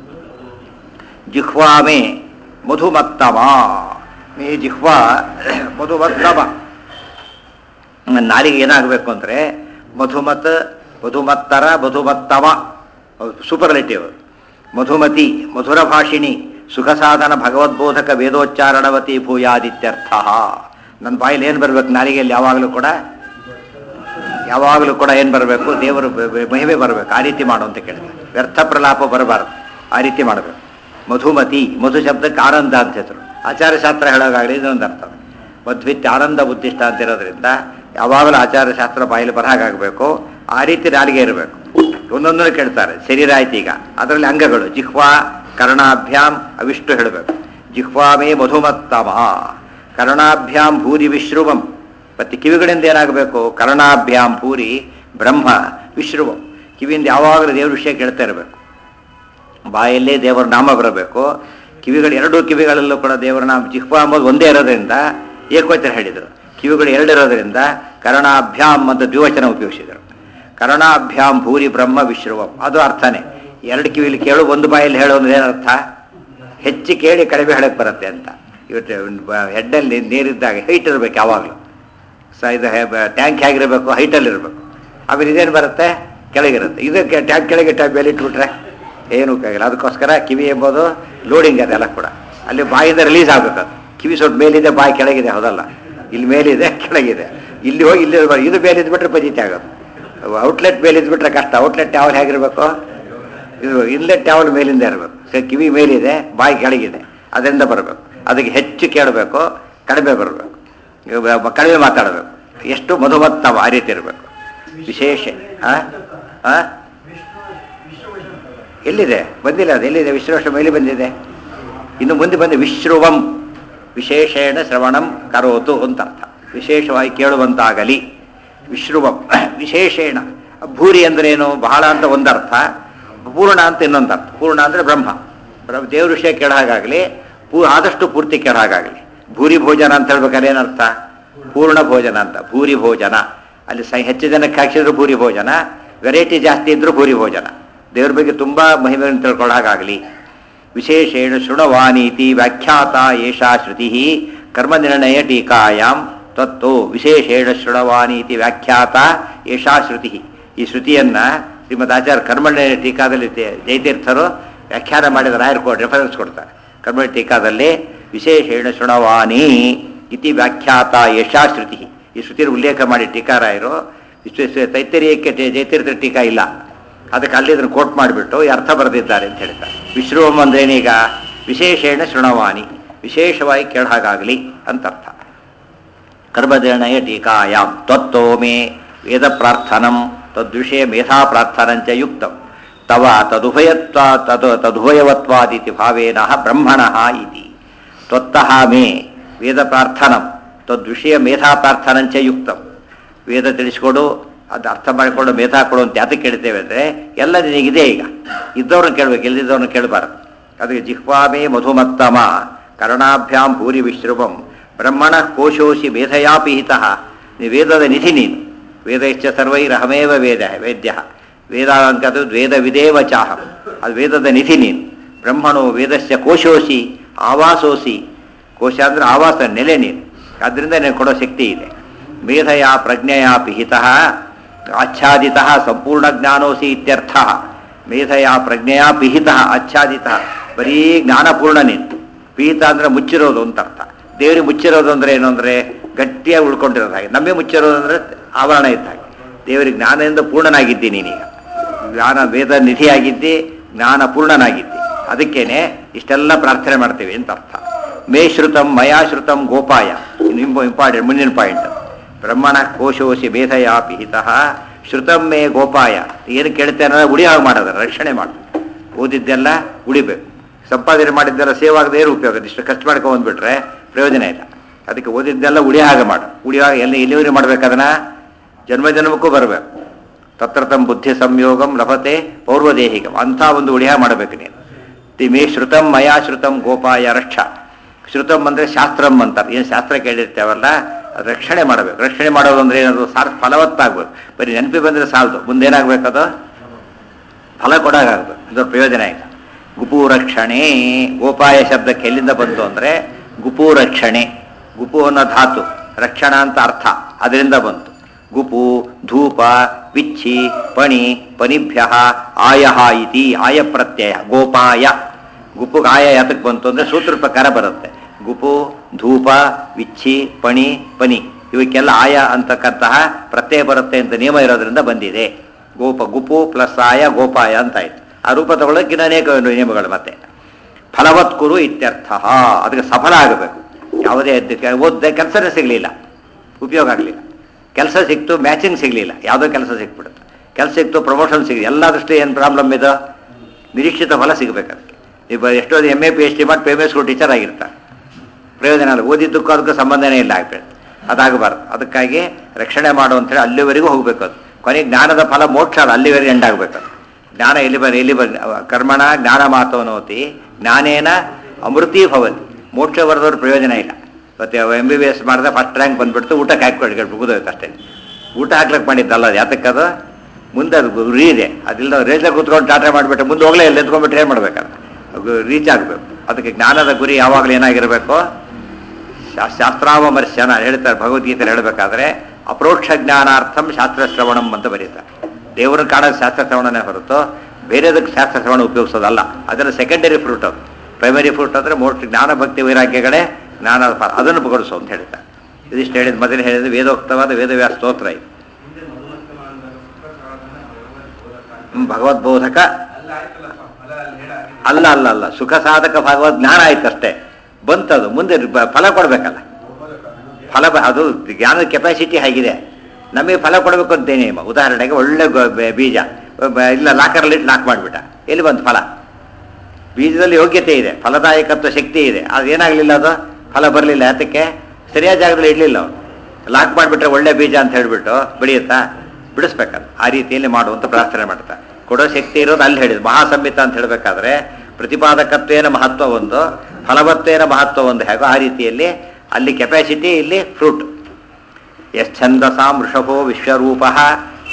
ಜಿಹ್ವಾ ಮೇ ಮಧುಮತ್ತಮ ಮೇ ಜಿಹ್ವಾ ಮಧುಮತ್ತಮ ನಾಲಿಗೆ ಏನಾಗಬೇಕು ಅಂದರೆ ಮಧುಮತ್ ಮಧುಮತ್ತರ ಮಧುಮತ್ತಮ ಸೂಪರ್ಲಿಟಿವ್ ಮಧುಮತಿ ಮಧುರ ಭಾಷಿಣಿ ಸುಖ ಸಾಧನ ಭಗವದ್ಬೋಧಕ ವೇದೋಚ್ಚಾರಣವತಿ ಭೂಯಾದಿತ್ಯರ್ಥ ನನ್ನ ಬಾಯಲ್ಲಿ ಏನು ಬರಬೇಕು ನಾಲಿಗೆಯಲ್ಲಿ ಯಾವಾಗಲೂ ಕೂಡ ಯಾವಾಗಲೂ ಕೂಡ ಏನು ಬರಬೇಕು ದೇವರು ಬ- ಬ- ಮಹಿಮೆ ಬರಬೇಕು ಆ ರೀತಿ ಮಾಡು ಅಂತ ಕೇಳಿದೆ ವ್ಯರ್ಥ ಪ್ರಲಾಪ ಬರಬಾರ್ದು ಆ ರೀತಿ ಮಾಡಬೇಕು ಮಧುಮತಿ ಮಧು ಶಬ್ದಕ್ಕೆ ಆನಂದ ಅಂತ ಹೆಸರು ಆಚಾರ್ಯಶಾಸ್ತ್ರ ಹೇಳೋಗಾಗಲಿ ಇದೊಂದು ಅರ್ಥ ಮಧ್ವಿತ್ಯ ಆನಂದ ಬುದ್ಧಿಷ್ಟ ಅಂತ ಇರೋದ್ರಿಂದ ಯಾವಾಗಲೂ ಆಚಾರ್ಯಶಾಸ್ತ್ರ ಬಾಯಲ್ಲಿ ಬರಹಾಗಬೇಕು ಆ ರೀತಿ ನಾಲಿಗೆ ಇರಬೇಕು ಒಂದೊಂದನ್ನು ಕೇಳ್ತಾರೆ ಶರೀರ ಆಯ್ತು ಈಗ ಅದರಲ್ಲಿ ಅಂಗಗಳು ಜಿಹ್ವಾ ಕರ್ಣಾಭ್ಯಾಂ ಅವಿಷ್ಟು ಹೇಳಬೇಕು ಜಿಹ್ವಾಮೇ ಮಧುಮತ್ತಮ ಕರ್ಣಾಭ್ಯಾಂ ಭೂರಿ ವಿಶ್ರುವಂ ಮತ್ತೆ ಕಿವಿಗಳಿಂದ ಏನಾಗಬೇಕು ಕರ್ಣಾಭ್ಯಾಂ ಪೂರಿ ಬ್ರಹ್ಮ ವಿಶ್ರುವಂ ಕಿವಿಯಿಂದ ಯಾವಾಗಲೂ ದೇವ್ರ ವಿಷಯ ಕೇಳ್ತಾ ಇರಬೇಕು ಬಾಯಲ್ಲೇ ದೇವರ ನಾಮ ಬರಬೇಕು ಕಿವಿಗಳು ಎರಡೂ ಕಿವಿಗಳಲ್ಲೂ ಕೂಡ ದೇವರ ನಾಮ ಜಿಹ್ವ ಅಂಬೋದು ಒಂದೇ ಇರೋದ್ರಿಂದ ಏಕವಚನ ಹೇಳಿದರು ಕಿವಿಗಳು ಎರಡಿರೋದ್ರಿಂದ ಕರ್ಣಾಭ್ಯಾಮ್ ಅಂತ ದ್ವಿವಚನ ಉಪಯೋಗಿಸಿದರು ಕರ್ಣಾಭ್ಯಾಂ ಭೂರಿ ಬ್ರಹ್ಮ ವಿಶ್ರುವಂ ಅದು ಅರ್ಥನೇ ಎರಡು ಕಿವಿಲಿ ಕೇಳು ಒಂದು ಬಾಯಲ್ಲಿ ಹೇಳೋ ಅಂದ್ರೆ ಏನರ್ಥ ಹೆಚ್ಚು ಕೇಳಿ ಕಡಿಮೆ ಹೇಳಕ್ಕೆ ಬರುತ್ತೆ ಅಂತ ಇವತ್ತು ಹೆಡ್ಡಲ್ಲಿ ನೀರಿದ್ದಾಗ ಹೈಟ್ ಇರಬೇಕು ಯಾವಾಗಲೂ ಸ ಇದು ಟ್ಯಾಂಕ್ ಹೇಗಿರಬೇಕು ಹೈಟಲ್ಲಿ ಇರಬೇಕು ಆಮೇಲೆ ಇದೇನು ಬರುತ್ತೆ ಕೆಳಗಿರುತ್ತೆ ಇದಕ್ಕೆ ಟ್ಯಾಂಕ್ ಕೆಳಗೆ ಟ್ಯಾಂಕ್ ಮೇಲೆ ಇಟ್ಬಿಟ್ರೆ ಏನು ಉಪಯೋಗಿಲ್ಲ ಅದಕ್ಕೋಸ್ಕರ ಕಿವಿ ಎಂಬುದು ಲೋಡಿಂಗ್ ಅದೆಲ್ಲ ಕೂಡ ಅಲ್ಲಿ ಬಾಯಿಂದ ರಿಲೀಸ್ ಆಗಬೇಕು ಅದು ಕಿವಿ ಸ್ವಲ್ಪ ಮೇಲಿದೆ ಬಾಯಿ ಕೆಳಗಿದೆ ಹೌದಲ್ಲ ಇಲ್ಲಿ ಮೇಲಿದೆ ಕೆಳಗಿದೆ ಇಲ್ಲಿ ಹೋಗಿ ಇಲ್ಲಿ ಇರ್ಬಾರ್ದು. ಇದು ಮೇಲಿದ್ದು ಬಿಟ್ರೆ ಪಜಿತಿ ಆಗೋದು ಔಟ್ಲೆಟ್ ಮೇಲಿದ್ದು ಬಿಟ್ರೆ ಕಷ್ಟ ಔಟ್ಲೆಟ್ ಟ್ಯಾವಲ್ ಹೇಗಿರಬೇಕು ಇದು ಇನ್ಲೆಟ್ ಟ್ಯಾವಲ್ ಮೇಲಿಂದ ಇರಬೇಕು ಸೊ ಕಿವಿ ಮೇಲಿದೆ ಬಾಯಿ ಕೆಳಗಿದೆ ಅದರಿಂದ ಬರಬೇಕು ಅದಕ್ಕೆ ಹೆಚ್ಚು ಕೇಳಬೇಕು ಕಡಿಮೆ ಬರಬೇಕು ಇವ- ಕಡಿಮೆ ಮಾತಾಡಬೇಕು ಎಷ್ಟು ಮಧುಮತ್ತಮ ಆ ರೀತಿ ಇರಬೇಕು ವಿಶೇಷ ಆ? ಆ? ಎಲ್ಲಿದೆ ಬಂದಿಲ್ಲ ಅದು ಎಲ್ಲಿದೆ ವಿಶ್ರವಶ ಮೇಲೆ ಬಂದಿದೆ ಇನ್ನು ಮುಂದೆ ಬಂದು ವಿಶ್ರುವಂ ವಿಶೇಷೇಣ ಶ್ರವಣಂ ಕರೋತು ಅಂತ ಅರ್ಥ ವಿಶೇಷವಾಗಿ ಕೇಳುವಂತಾಗಲಿ ವಿಶ್ರುವಂ ವಿಶೇಷೇಣ ಭೂರಿ ಅಂದ್ರೇನು ಬಹಳ ಅಂತ ಒಂದರ್ಥ ಪೂರ್ಣ ಅಂತ ಇನ್ನೊಂದು ಅರ್ಥ ಪೂರ್ಣ ಅಂದರೆ ಬ್ರಹ್ಮ ಬ್ರಹ್ಮ ದೇವ್ರ ವಿಷಯ ಕೇಳ ಹಾಗಾಗಲಿ ಪೂ ಆದಷ್ಟು ಪೂರ್ತಿ ಕೇಳ ಹಾಗಾಗಲಿ ಭೂರಿ ಭೋಜನ ಅಂತ ಹೇಳ್ಬೇಕಾದ್ರೆ ಏನರ್ಥ ಪೂರ್ಣ ಭೋಜನ ಅಂತ ಭೂರಿ ಭೋಜನ ಅಲ್ಲಿ ಸೈ ಹೆಚ್ಚು ಜನಕ್ಕೆ ಹಾಕಿದ್ರು ಭೂರಿ ಭೋಜನ ವೆರೈಟಿ ಜಾಸ್ತಿ ಇದ್ರೂ ಭೂರಿ ಭೋಜನ ದೇವ್ರ ಬಗ್ಗೆ ತುಂಬ ಮಹಿಮೆಯನ್ನು ತಿಳ್ಕೊಳ್ಳೋಕ್ಕಾಗಲಿ ವಿಶೇಷೇಣ ಶೃಣವಾನೀತಿ ವ್ಯಾಖ್ಯಾತ ಏಷಾ ಶ್ರುತಿ ಕರ್ಮನಿರ್ಣಯ ಟೀಕಾಯಾಮ್ ತತ್ತೋ ವಿಶೇಷೇಣ ಶೃಣವಾನೀತಿ ವ್ಯಾಖ್ಯಾತ ಏಷಾ ಶ್ರುತಿ ಈ ಶ್ರುತಿಯನ್ನ ಶ್ರೀಮದ್ ಆಚಾರ್ಯ ಕರ್ಮನಿರ್ಣಯ ಟೀಕಾದಲ್ಲಿ ತೆ- ಜಯತೀರ್ಥರು ವ್ಯಾಖ್ಯಾನ ಮಾಡಿದ ರಾಯರ್ ಕೋ ರೆಫರೆನ್ಸ್ ಕೊಡ್ತಾರೆ ಕರ್ಮನಿರ್ಣಯ ಟೀಕಾದಲ್ಲಿ ವಿಶೇಷೇಣ ಶೃಣವಾನಿ ಇತಿ ವ್ಯಾಖ್ಯಾತ ಏಷಾ ಶ್ರುತಿ ಈ ಶ್ರುತಿಯ ಉಲ್ಲೇಖ ಮಾಡಿ ಟೀಕಾರಾಯರು ವಿಶ್ವ- ತೈತ್ತರೀಯಕ್ಕೆ ಜಯ- ಜಯತೀರ್ಥರ ಟೀಕಾ ಇಲ್ಲ ಅದಕ್ಕೆ ಅಲ್ಲಿ ಇದನ್ನು ಕೋಟ್ ಮಾಡಿಬಿಟ್ಟು ಈ ಅರ್ಥ ಬರೆದಿದ್ದಾರೆ ಅಂತ ಹೇಳ್ತಾರೆ ವಿಶ್ರವಂ ಅಂದ್ರೇನೀಗ ವಿಶೇಷೇಣ ಶೃಣವಾನಿ ವಿಶೇಷವಾಗಿ ಕೇಳ ಹಾಗಾಗಲಿ ಅಂತ ಅರ್ಥ ಕರ್ಮನಿರ್ಣಯ ಟೀಕಾಯಾಂ ತ್ವತ್ತೋ ಮೇ ವೇದ ಪ್ರಾರ್ಥನಂ ತದ್ವಿಷಯ ಮೇಧಾ ಪ್ರಾರ್ಥನಂಚ ಯುಕ್ತಂ ತವ ತದುಭಯತ್ವ ತದ್ ತದುಭಯವತ್ವಾದಿತಿ ಭಾವೇನ ಬ್ರಹ್ಮಣ ಇತಿ ತ್ವತ್ತಃ ಮೇ ವೇದ ಪ್ರಾರ್ಥನಂ ತದ್ವಿಷಯ ಮೇಧಾ ಪ್ರಾರ್ಥನಂಚ ಯುಕ್ತಂ ವೇದ ತಿಳಿಸ್ಕೊಡು ಅದು ಅರ್ಥ ಮಾಡಿಕೊಂಡು ಮೇಧಾ ಕೊಡು ಅಂತ ಯಾತಕ್ಕೆ ಕೇಳ್ತೇವೆ ಅಂದರೆ ಎಲ್ಲ ನಿನಗಿದೆ ಈಗ ಇದ್ದವ್ರನ್ನ ಕೇಳಬೇಕು ಇಲ್ಲದಿದ್ದವ್ರನ್ನ ಕೇಳಬಾರ್ದು ಅದಕ್ಕೆ ಜಿಹ್ವಾಮೇ ಮಧುಮತ್ತಮ ಕರ್ಣಾಭ್ಯಾಂ ಭೂರಿ ವಿಶ್ರವಂ ಬ್ರಹ್ಮಣ ಕೋಶೋಸಿ ಮೇಧಯಾ ಪಿಹಿತ ನೀ ವೇದದ ನಿಧಿ ನೀನು ವೇದಶ್ಚ ಸರ್ವೈರಹಮೇವ ವೇದ ವೇದ್ಯ ವೇದಾಂಕದು ವೇದ ವಿದೇವ ಚಾಹಂ ಅದು ವೇದದ ನಿಧಿ ನೀನು ಬ್ರಹ್ಮಣೋ ವೇದಶ್ಚ ಕೋಶೋಸಿ ಆವಾಸೋಸಿ ಕೋಶ ಅಂದರೆ ಆವಾಸ ನೆಲೆ ನೀನು ಅದರಿಂದ ನೀನು ಕೊಡೋ ಶಕ್ತಿ ಇದೆ ಮೇಧಯ ಪ್ರಜ್ಞೆಯ ಪಿಹಿತ ಆಚ್ಛಾದಿತ ಸಂಪೂರ್ಣ ಜ್ಞಾನೋಸಿ ಇತ್ಯರ್ಥ ಮೇಧಯ ಪ್ರಜ್ಞೆಯ ಪಿಹಿತ ಆಚ್ಛಾದಿತ ಬರೀ ಜ್ಞಾನಪೂರ್ಣ ನೀನು ಪಿಹಿತ ಅಂದರೆ ಮುಚ್ಚಿರೋದು ಅಂತ ಅರ್ಥ ದೇವರಿಗೆ ಮುಚ್ಚಿರೋದು ಅಂದರೆ ಏನು ಅಂದರೆ ಗಟ್ಟಿಯಾಗಿ ಉಳ್ಕೊಂಡಿರೋದು ಹಾಗೆ ನಮಗೆ ಮುಚ್ಚಿರೋದು ಅಂದರೆ ಆವರಣ ಇದ್ದ ಹಾಗೆ ದೇವರಿಗೆ ಜ್ಞಾನದಿಂದ ಪೂರ್ಣನಾಗಿದ್ದಿ ನೀನೀಗ ಜ್ಞಾನ ವೇದ ನಿಧಿಯಾಗಿದ್ದಿ ಜ್ಞಾನ ಪೂರ್ಣನಾಗಿದ್ದಿ ಅದಕ್ಕೇನೆ ಇಷ್ಟೆಲ್ಲ ಪ್ರಾರ್ಥನೆ ಮಾಡ್ತೀವಿ ಅಂತ ಅರ್ಥ ಮೇ ಶ್ರುತಂ ಮಯಾ ಶ್ರುತಂ ಗೋಪಾಯ ಇದು ಇಂಪಾರ್ಟೆಂಟ್ ಮುಂದಿನ ಪಾಯಿಂಟ್ ಬ್ರಹ್ಮಣ ಕೋಶೋಸಿ ಮೇಧಯ ಪಿಹಿತಃ ಶ್ರುತಂ ಮೇ ಗೋಪಾಯ ಏನು ಕೇಳ್ತೇನೆ ಅನ್ನೋದು ಉಳಿ ಹಾಗೆ ಮಾಡೋದು ರಕ್ಷಣೆ ಮಾಡು ಓದಿದ್ದೆಲ್ಲ ಉಳಿಬೇಕು ಸಂಪಾದನೆ ಮಾಡಿದ್ದೆಲ್ಲ ಸೇವ್ ಆಗದೆ ಏನು ಉಪಯೋಗ ಇಷ್ಟು ಖರ್ಚು ಮಾಡ್ಕೊಂಡು ಬಂದ್ಬಿಟ್ರೆ ಪ್ರಯೋಜನ ಇಲ್ಲ ಅದಕ್ಕೆ ಓದಿದ್ದೆಲ್ಲ ಉಳಿ ಹಾಗೆ ಮಾಡು ಉಳಿಯಾಗ ಎಲ್ಲಿ ಎಲ್ಲಿವರೆಗೆ ಮಾಡ್ಬೇಕು ಅದನ್ನ ಜನ್ಮ ಜನ್ಮಕ್ಕೂ ಬರಬೇಕು ತತ್ರ ತಮ್ಮ ಬುದ್ಧಿ ಸಂಯೋಗಂ ಲಭತೆ ಪೌರ್ವದೇಹಿಗಂ ಅಂಥ ಒಂದು ಉಳಿಯ ಮಾಡಬೇಕು ನೀನು ತಿ ಮೇ ಶ್ರುತಂ ಮಯಾ ಶ್ರುತಂ ಗೋಪಾಯ ರಕ್ಷ ಶ್ರುತಂ ಅಂದರೆ ಶಾಸ್ತ್ರಂ ಅಂತಾರೆ ಏನು ಶಾಸ್ತ್ರ ಕೇಳಿರ್ತೇವಲ್ಲ ಅದು ರಕ್ಷಣೆ ಮಾಡಬೇಕು ರಕ್ಷಣೆ ಮಾಡೋದು ಅಂದ್ರೆ ಏನದು ಸಾರ್ ಫಲವತ್ತಾಗಬೇಕು ಬರೀ ನೆನಪಿ ಬಂದರೆ ಸಾಲದು ಮುಂದೇನಾಗಬೇಕದು ಫಲ ಕೊಡೋಕ್ಕಾಗಬೇಕು ಇದರ ಪ್ರಯೋಜನ ಇಲ್ಲ ಗುಪು ರಕ್ಷಣೆ ಗೋಪಾಯ ಶಬ್ದಕ್ಕೆ ಎಲ್ಲಿಂದ ಬಂತು ಅಂದರೆ ಗುಪು ರಕ್ಷಣೆ ಗುಪು ಅನ್ನೋ ಧಾತು ರಕ್ಷಣ ಅಂತ ಅರ್ಥ ಅದರಿಂದ ಬಂತು ಗುಪು ಧೂಪ ವಿಚ್ಚಿ ಪಣಿ ಪನಿಭ್ಯ ಆಯ ಇತಿ ಆಯ ಪ್ರತ್ಯಯ ಗೋಪಾಯ ಗುಪುಗೆ ಆಯ ಯಾತಕ್ಕೆ ಬಂತು ಅಂದರೆ ಸೂತ್ರ ಪ್ರಕಾರ ಬರುತ್ತೆ ಗುಪು ಧೂಪ ವಿಚ್ಚಿ ಪಣಿ ಪನಿ ಇವಕ್ಕೆಲ್ಲ ಆಯ ಅಂತಕ್ಕಂತಹ ಪ್ರತ್ಯಯ ಬರುತ್ತೆ ಅಂತ ನಿಯಮ ಇರೋದ್ರಿಂದ ಬಂದಿದೆ ಗೋಪ ಗುಪು ಪ್ಲಸ್ ಆಯ ಗೋಪಾಯ ಅಂತ ಆಯ್ತು ಆ ರೂಪ ತಗೊಳ್ಳೋಕೆ ಇನ್ನು ಅನೇಕ ನಿಯಮಗಳು ಮತ್ತೆ ಫಲವತ್ ಕುರು ಇತ್ಯರ್ಥ ಅದಕ್ಕೆ ಸಫಲ ಆಗಬೇಕು ಯಾವುದೇ ಅದಕ್ಕೆ ಓದ್ದೆ ಕೆಲಸನೇ ಸಿಗಲಿಲ್ಲ ಉಪಯೋಗ ಆಗಲಿಲ್ಲ ಕೆಲಸ ಸಿಕ್ತು ಮ್ಯಾಚಿಂಗ್ ಸಿಗಲಿಲ್ಲ ಯಾವುದೋ ಕೆಲಸ ಸಿಕ್ಬಿಡುತ್ತೆ ಕೆಲಸ ಸಿಕ್ತು ಪ್ರಮೋಷನ್ ಸಿಗಲಿ ಎಲ್ಲ ದೃಷ್ಟಿ ಏನು ಪ್ರಾಬ್ಲಮ್ ಇದು ನಿರೀಕ್ಷಿತ ಫಲ ಸಿಗಬೇಕು ಅದಕ್ಕೆ ಈಗ ಎಷ್ಟೋ M A P H D ಮಾಡಿ ಪೇಮೆ ಸ್ಕೂಲ್ ಟೀಚರ್ ಆಗಿರ್ತಾರೆ ಪ್ರಯೋಜನ ಇಲ್ಲ ಓದಿದ್ದಕ್ಕೂ ಅದಕ್ಕೂ ಸಂಬಂಧನೇ ಇಲ್ಲ ಆಗ್ಬಿಡುತ್ತೆ ಅದಾಗಬಾರ್ದು ಅದಕ್ಕಾಗಿ ರಕ್ಷಣೆ ಮಾಡು ಅಂತೇಳಿ ಅಲ್ಲಿವರೆಗೂ ಹೋಗ್ಬೇಕು ಅದು ಕೊನೆಗೆ ಜ್ಞಾನದ ಫಲ ಮೋಕ್ಷ ಅಲ್ಲ ಅಲ್ಲಿವರೆಗೆ ಎಂಡ್ ಆಗಬೇಕು ಅದು ಜ್ಞಾನ ಎಲ್ಲಿ ಬರ ಎಲ್ಲಿ ಬರ ಕರ್ಮಣ ಜ್ಞಾನ ಮಾತವನೋತಿ ಜ್ಞಾನೇನ ಅಮೃತಿ ಭವತಿ ಮೋಕ್ಷ ಬರೆದವ್ರ ಪ್ರಯೋಜನ ಇಲ್ಲ ಮತ್ತೆ ಎಮ್ ಬಿ ಬಿ ಎಸ್ ಮಾಡಿದ್ರೆ ಫಸ್ಟ್ ರ್ಯಾಂಕ್ ಬಂದ್ಬಿಡ್ತು ಊಟಕ್ಕೆ ಹಾಕ್ಕೊಳ್ಗೆ ಮುಗಿದೋಯ್ತು ಅಷ್ಟೇ ಊಟ ಹಾಕ್ಲಿಕ್ಕೆ ಮಾಡಿದ್ದಲ್ಲ ಅದು ಯಾತಕ್ಕದು ಮುಂದೆ ಅದು ಗುರಿ ಇದೆ ಅದಿಲ್ಲ ರೇಜಲ್ಲಿ ಕೂತ್ಕೊಂಡು ಟಾಟಾ ಮಾಡಿಬಿಟ್ರೆ ಮುಂದೆ ಹೋಗಲೇ ಇಲ್ಲ ಎತ್ಕೊಂಡ್ಬಿಟ್ರೆ ಏನು ಮಾಡ್ಬೇಕಲ್ಲ ಅದು ರೀಚ್ ಆಗಬೇಕು ಅದಕ್ಕೆ ಜ್ಞಾನದ ಗುರಿ ಯಾವಾಗಲೂ ಏನಾಗಿರಬೇಕು ಶಾ- ಶಾಸ್ತ್ರಾವಮರ್ಶನ ಹೇಳ್ತಾರೆ ಭಗವದ್ಗೀತೆಯಲ್ಲಿ ಹೇಳಬೇಕಾದ್ರೆ ಅಪ್ರೋಕ್ಷ ಜ್ಞಾನಾರ್ಥಂ ಶಾಸ್ತ್ರ ಶ್ರವಣಂ ಅಂತ ಬರೀತಾರೆ ದೇವರನ್ನ ಕಾಣೋದು ಶಾಸ್ತ್ರ ಶ್ರವಣನೇ ಹೊರತು ಬೇರೆದಕ್ಕೆ ಶಾಸ್ತ್ರ ಶ್ರವಣ ಉಪಯೋಗಿಸೋದಲ್ಲ ಅದರ ಸೆಕೆಂಡರಿ ಫ್ರೂಟ್ ಅದು ಪ್ರೈಮರಿ ಫ್ರೂಟ್ ಅಂದರೆ ಮೋಸ್ಟ್ ಜ್ಞಾನ ಭಕ್ತಿ ವೈರಾಗ್ಯಗಳೇ ಜ್ಞಾನದ ಫಲ ಅದನ್ನು ಪಕಡಿಸು ಅಂತ ಹೇಳ್ತಾರೆ ಇದಿಷ್ಟು ಹೇಳಿದ ಮೊದಲು ಹೇಳಿದ ವೇದೋಕ್ತವಾದ ವೇದವ್ಯಾಸ ಸ್ತೋತ್ರ ಇದು ಹಿಂದೆ ಮಧುಮಂತ ಮಾಡಿದಾಗ ಸುಖ ಸಾಧನ ಭಗವತ್ ಬೋಧಕ ಹ್ಮ್, ಭಗವದ್ಬೋಧಕ ಅಲ್ಲ ಆಯ್ತಲ್ಲಪ್ಪ ಫಲ ಅಲ್ಲಿ ಹೇಳಾಗಿದೆ ಅಲ್ಲ ಅಲ್ಲ ಅಲ್ಲ ಸುಖ ಸಾಧಕ ಭಗವದ್ ಜ್ಞಾನ ಆಯ್ತಷ್ಟೇ ಬಂತದು ಮುಂದೆ ಬ- ಫಲ ಕೊಡಬೇಕಲ್ಲ ಫಲ ಬ- ಅದು ಜ್ಞಾನದ ಕೆಪಾಸಿಟಿ ಆಗಿದೆ ನಮಗೆ ಫಲ ಕೊಡಬೇಕು ಅಂತ ನಿಯಮ ಉದಾಹರಣೆಗೆ ಒಳ್ಳೆ ಗೊ- ಬೆ- ಬೀಜ ಬ- ಇಲ್ಲ ಲಾಕರಲ್ಲಿ ಇಟ್ಟು ಲಾಕ್ ಮಾಡಿಬಿಟ್ಟ ಎಲ್ಲಿ ಬಂತು ಫಲ ಬೀಜದಲ್ಲಿ ಯೋಗ್ಯತೆ ಇದೆ ಫಲದಾಯಕತ್ವ ಶಕ್ತಿ ಇದೆ ಅದು ಏನಾಗಲಿಲ್ಲ ಅದು ಫಲ ಬರಲಿಲ್ಲ ಯಾತಕ್ಕೆ ಸರಿಯಾದ ಜಾಗದಲ್ಲಿ ಇಡಲಿಲ್ಲ ಅವನು ಲಾಕ್ ಮಾಡಿಬಿಟ್ರೆ ಒಳ್ಳೆ ಬೀಜ ಅಂತ ಹೇಳಿಬಿಟ್ಟು ಬೆಳೆಯುತ್ತಾ ಬಿಡಿಸ್ಬೇಕಲ್ಲ ಆ ರೀತಿಯಲ್ಲಿ ಮಾಡುವಂತ ಪ್ರಾರ್ಥನೆ ಮಾಡ್ತಾ ಕೊಡೋ ಶಕ್ತಿ ಇರೋದು ಅಲ್ಲಿ ಹೇಳಿದ್ರು ಮಹಾಸಂಹಿತ ಅಂತ ಹೇಳಬೇಕಾದ್ರೆ ಪ್ರತಿಪಾದಕತ್ವೇನ ಮಹತ್ವ ಒಂದು ಫಲವತ್ವೇನ ಮಹತ್ವ ಒಂದು ಹೇಗೋ ಆ ರೀತಿಯಲ್ಲಿ ಅಲ್ಲಿ ಕೆಪಾಸಿಟಿ ಇಲ್ಲಿ ಫ್ರೂಟ್ ಯಶ್ಚಂದಸಾಂ ವೃಷಭೋ ವಿಶ್ವರೂಪ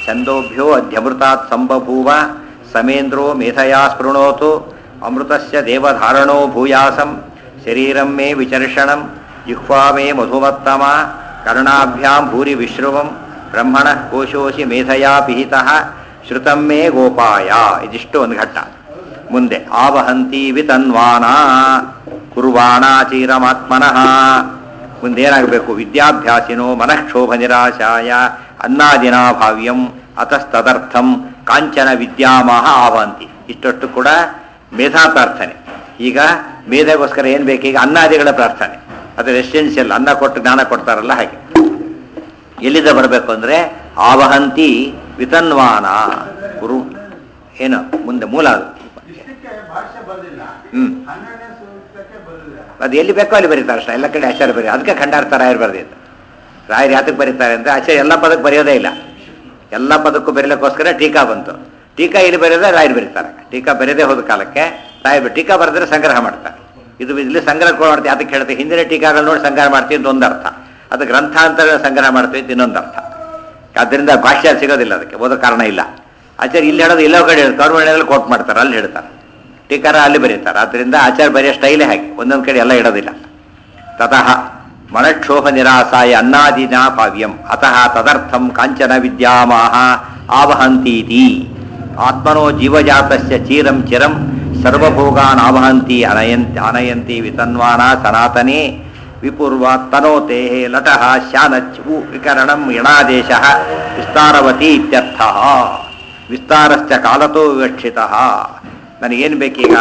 ಛಂದೋಭ್ಯೋ ಅಧ್ಯಮೃತಾತ್ ಸಂಬಭೂವ ಸಮೇಂದ್ರೋ ಮೇಧಯಾ ಸ್ಪೃಣೋತು ಅಮೃತಸ್ಯ ದೇವಧಾರಣೋ ಭೂಯಾಸಂ ಶರೀರಂ ಮೇ ವಿಚರ್ಷಣಂ ಜಿಹ್ವಾ ಮೇ ಮಧುಮತ್ತಮ ಕರ್ಣಾಭ್ಯಾಂ ಭೂರಿ ವಿಶ್ರುವಂ ಬ್ರಹ್ಮಣ ಕೋಶೋಸಿ ಮೇಧಯಾ ಪಿಹಿತಃ ಶ್ರುತಂ ಮೇ ಗೋಪಾಯ ಇದಿಷ್ಟು ಒಂದು ಘಟ್ಟ ಮುಂದೆ ಆವಹಂತಿ ವಿತನ್ವಾನ ಕುರ್ವಾಣ ಚೀರಮಾತ್ಮನಃ ಮುಂದೇನಾಗಬೇಕು ವಿದ್ಯಾಭ್ಯಾಸಿನೋ ಮನಃಕ್ಷೋಭ ನಿರಾಶಾಯ ಅನ್ನಾದಿನಾ ಭಾವ್ಯಂ ಅತಸ್ತದರ್ಥಂ ಕಾಂಚನ ವಿದ್ಯಾಮಹ ಆವಂತಿ ಇಷ್ಟೊಟ್ಟು ಕೂಡ ಮೇಧಾ ಪ್ರಾರ್ಥನೆ ಈಗ ಮೇಧೆಗೋಸ್ಕರ ಏನು ಬೇಕು ಈಗ ಅನ್ನಾದಿಗಳ ಪ್ರಾರ್ಥನೆ ಅದು ಎಸೆನ್ಷಿಯಲ್ ಅನ್ನ ಕೊಟ್ಟು ಜ್ಞಾನ ಕೊಡ್ತಾರಲ್ಲ ಹಾಗೆ ಎಲ್ಲಿಂದ ಬರಬೇಕು ಅಂದರೆ ಆವಹಂತಿ ವಿತನ್ವಾನ ಗುರು ಏನು ಮುಂದೆ ಮೂಲ ಅದು ಇಷ್ಟಕ್ಕೆ ಭಾಷೆ ಬರಲಿಲ್ಲ ಹ್ಮ್. ಹನ್ನೆರಡನೇ ಸೂತ್ರಕ್ಕೆ ಬರಲಿಲ್ಲ ಅದು ಎಲ್ಲಿ ಬೇಕೋ ಅಲ್ಲಿ ಬರೀತಾರೆ ಅಷ್ಟೇ ಎಲ್ಲ ಕಡೆ ಆಚಾರ್ಯ ಬರೀ ಅದಕ್ಕೆ ಖಂಡಾರ್ಥ ರಾಯರು ಬರೆದಿದ್ದು ರಾಯರು ಯಾತಕ್ಕೆ ಬರೀತಾರೆ ಅಂದರೆ ಆಚಾರ್ಯ ಎಲ್ಲ ಪದಕ್ಕೆ ಬರೆಯೋದೇ ಇಲ್ಲ ಎಲ್ಲ ಪದಕ್ಕೂ ಬರೀಲಿಕ್ಕೋಸ್ಕರ ಟೀಕಾ ಬಂತು ಟೀಕಾ ಇಲ್ಲಿ ಬರೆಯೋದೇ ರಾಯರು ಬರೀತಾರೆ ಟೀಕಾ ಬರೆಯದೇ ಹೋದ ಕಾಲಕ್ಕೆ ರಾಯರು ಟೀಕಾ ಬರೆದ್ರೆ ಸಂಗ್ರಹ ಮಾಡ್ತಾರೆ ಇದು ಇಲ್ಲಿ ಸಂಗ್ರಹ ಮಾಡ್ತೀವಿ ಅದಕ್ಕೆ ಹೇಳ್ತೀವಿ ಹಿಂದಿನ ಟೀಕಾಗಳು ನೋಡಿ ಸಂಗ್ರಹ ಮಾಡ್ತೀವಿ ಅಂತ ಒಂದು ಅರ್ಥ ಅದು ಗ್ರಂಥಾಂತರ ಸಂಗ್ರಹ ಮಾಡ್ತೀವಿ ಅಂತ ಇನ್ನೊಂದು ಅರ್ಥ ಆದ್ದರಿಂದ ಭಾಷ್ಯ ಸಿಗೋದಿಲ್ಲ ಅದಕ್ಕೆ ಓದೋ ಕಾರಣ ಇಲ್ಲ ಆಚಾರ್ಯ ಇಲ್ಲಿ ಹೇಳೋದು ಎಲ್ಲೋ ಕಡೆ ಕೌರ್ಮಣ್ಯದಲ್ಲಿ ಕೋಟ್ ಮಾಡ್ತಾರೆ ಅಲ್ಲಿ ಹೇಳ್ತಾರೆ ಟೀಕಾರ ಅಲ್ಲಿ ಬರೀತಾರೆ ಆದ್ದರಿಂದ ಆಚಾರ್ಯ ಬರೆಯೋ ಸ್ಟೈಲೇ ಹಾಗೆ ಒಂದೊಂದು ಕಡೆ ಎಲ್ಲ ಇಡೋದಿಲ್ಲ ತತಃ ಮನಕ್ಷೋಭ ನಿರಾಸಾಯ ಅನ್ನಾದಿನ ಪಾವ್ಯಂ ಅತಃ ತದರ್ಥಂ ಕಾಂಚನ ವಿದ್ಯಾಮಾಹ ಆವಹಂತೀತಿ ಆತ್ಮನೋ ಜೀವಜಾತಸ್ಯ ಚೀರಂ ಚಿರಂ ಸರ್ವಭೋಗಾನ್ ಆವಹಂತಿ ಅನಯಂತಿ ಅನಯಂತಿ ವಿತನ್ವಾನ ಸನಾತನೇ ವಿಪೂರ್ವಾತ್ ತನೋತೆ ಲಟಃ ಶಾನಚ್ ಉ ವಿಕರಣಂ ಯಣಾದೇಶ ವಿಸ್ತಾರವತಿ ಇತ್ಯರ್ಥಃ ವಿಸ್ತಾರಶ್ಚ ಕಾಲತೋ ವಿವಕ್ಷಿತಃ ನನಗೇನು ಬೇಕೀಗ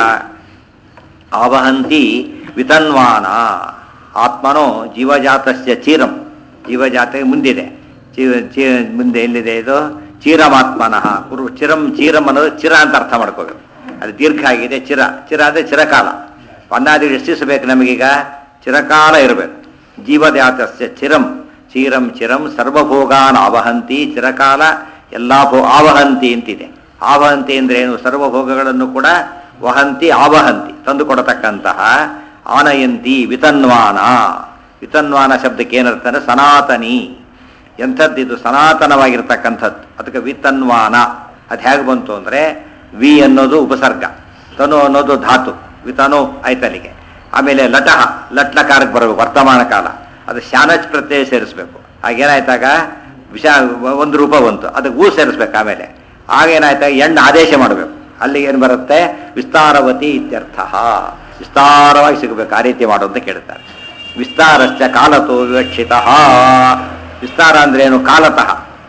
ಆವಹಂತಿ ವಿತನ್ವಾನ ಆತ್ಮನೋ ಜೀವಜಾತಸ್ಯ ಚೀರಂ ಜೀವಜಾತ ಮುಂದಿದೆ ಚೀ ಚೀ ಮುಂದೆ ಎಲ್ಲಿದೆ ಇದು ಚೀರಮಾತ್ಮನಃ ಕುರು ಚಿರಂ ಚೀರಂ ಅನ್ನೋದು ಚಿರ ಅಂತ ಅರ್ಥ ಮಾಡ್ಕೋಬೇಕು ಅದು ದೀರ್ಘ ಆಗಿದೆ ಚಿರ ಚಿರ ಅಂದರೆ ಚಿರಕಾಲ ಅನ್ನಾದಿ ಎಷ್ಟು ದಿವಸ ಬೇಕು ನಮಗೀಗ ಚಿರಕಾಲ ಇರಬೇಕು ಜೀವಜಾತಸ್ಯ ಚಿರಂ ಚೀರಂ ಚಿರಂ ಸರ್ವಭೋಗಾನ್ ಆವಹಂತಿ ಚಿರಕಾಲ ಎಲ್ಲ ಭೋ ಆವಹಂತಿ ಅಂತಿದೆ ಆವಹಂತಿ ಅಂದ್ರೆ ಏನು ಸರ್ವಭೋಗಗಳನ್ನು ಕೂಡ ವಹಂತಿ ಆವಹಂತಿ ತಂದು ಕೊಡತಕ್ಕಂತಹ ಆನಯಂತಿ ವಿತನ್ವಾನ ವಿತನ್ವಾನ ಶಬ್ದಕ್ಕೆ ಏನರ್ಥ ಅಂದ್ರೆ ಸನಾತನಿ ಎಂಥದ್ದಿದು ಸನಾತನವಾಗಿರ್ತಕ್ಕಂಥದ್ದು ಅದಕ್ಕೆ ವಿತನ್ವಾನ ಅದು ಹೇಗೆ ಬಂತು ಅಂದರೆ ವಿ ಅನ್ನೋದು ಉಪಸರ್ಗ ತನು ಅನ್ನೋದು ಧಾತು ವಿತನು ಆಯ್ತಲ್ಲಿಗೆ ಆಮೇಲೆ ಲಟಃ ಲಟ್ಲಕಾರಕ್ಕೆ ಬರಬೇಕು ವರ್ತಮಾನ ಕಾಲ ಅದು ಶಾನಚ್ ಪ್ರತ್ಯಯ ಸೇರಿಸ್ಬೇಕು ಹಾಗೇನಾಯ್ತಾಗ ವಿಷ ಒಂದು ರೂಪ ಬಂತು ಅದಕ್ಕೆ ಹೂ ಸೇರಿಸ್ಬೇಕು ಆಮೇಲೆ ಆಗೇನಾಯ್ತಾಗ ಎಣ್ಣೆ ಆದೇಶ ಮಾಡಬೇಕು ಅಲ್ಲಿ ಏನು ಬರುತ್ತೆ ವಿಸ್ತಾರವತಿ ಇತ್ಯರ್ಥ ವಿಸ್ತಾರವಾಗಿ ಸಿಗಬೇಕು ಆ ರೀತಿ ಮಾಡು ಅಂತ ಕೇಳ್ತಾರೆ ವಿಸ್ತಾರಶ್ಚ ಕಾಲತೋ ವಿವಕ್ಷಿತ ವಿಸ್ತಾರ ಅಂದ್ರೆ ಏನು ಕಾಲತಃ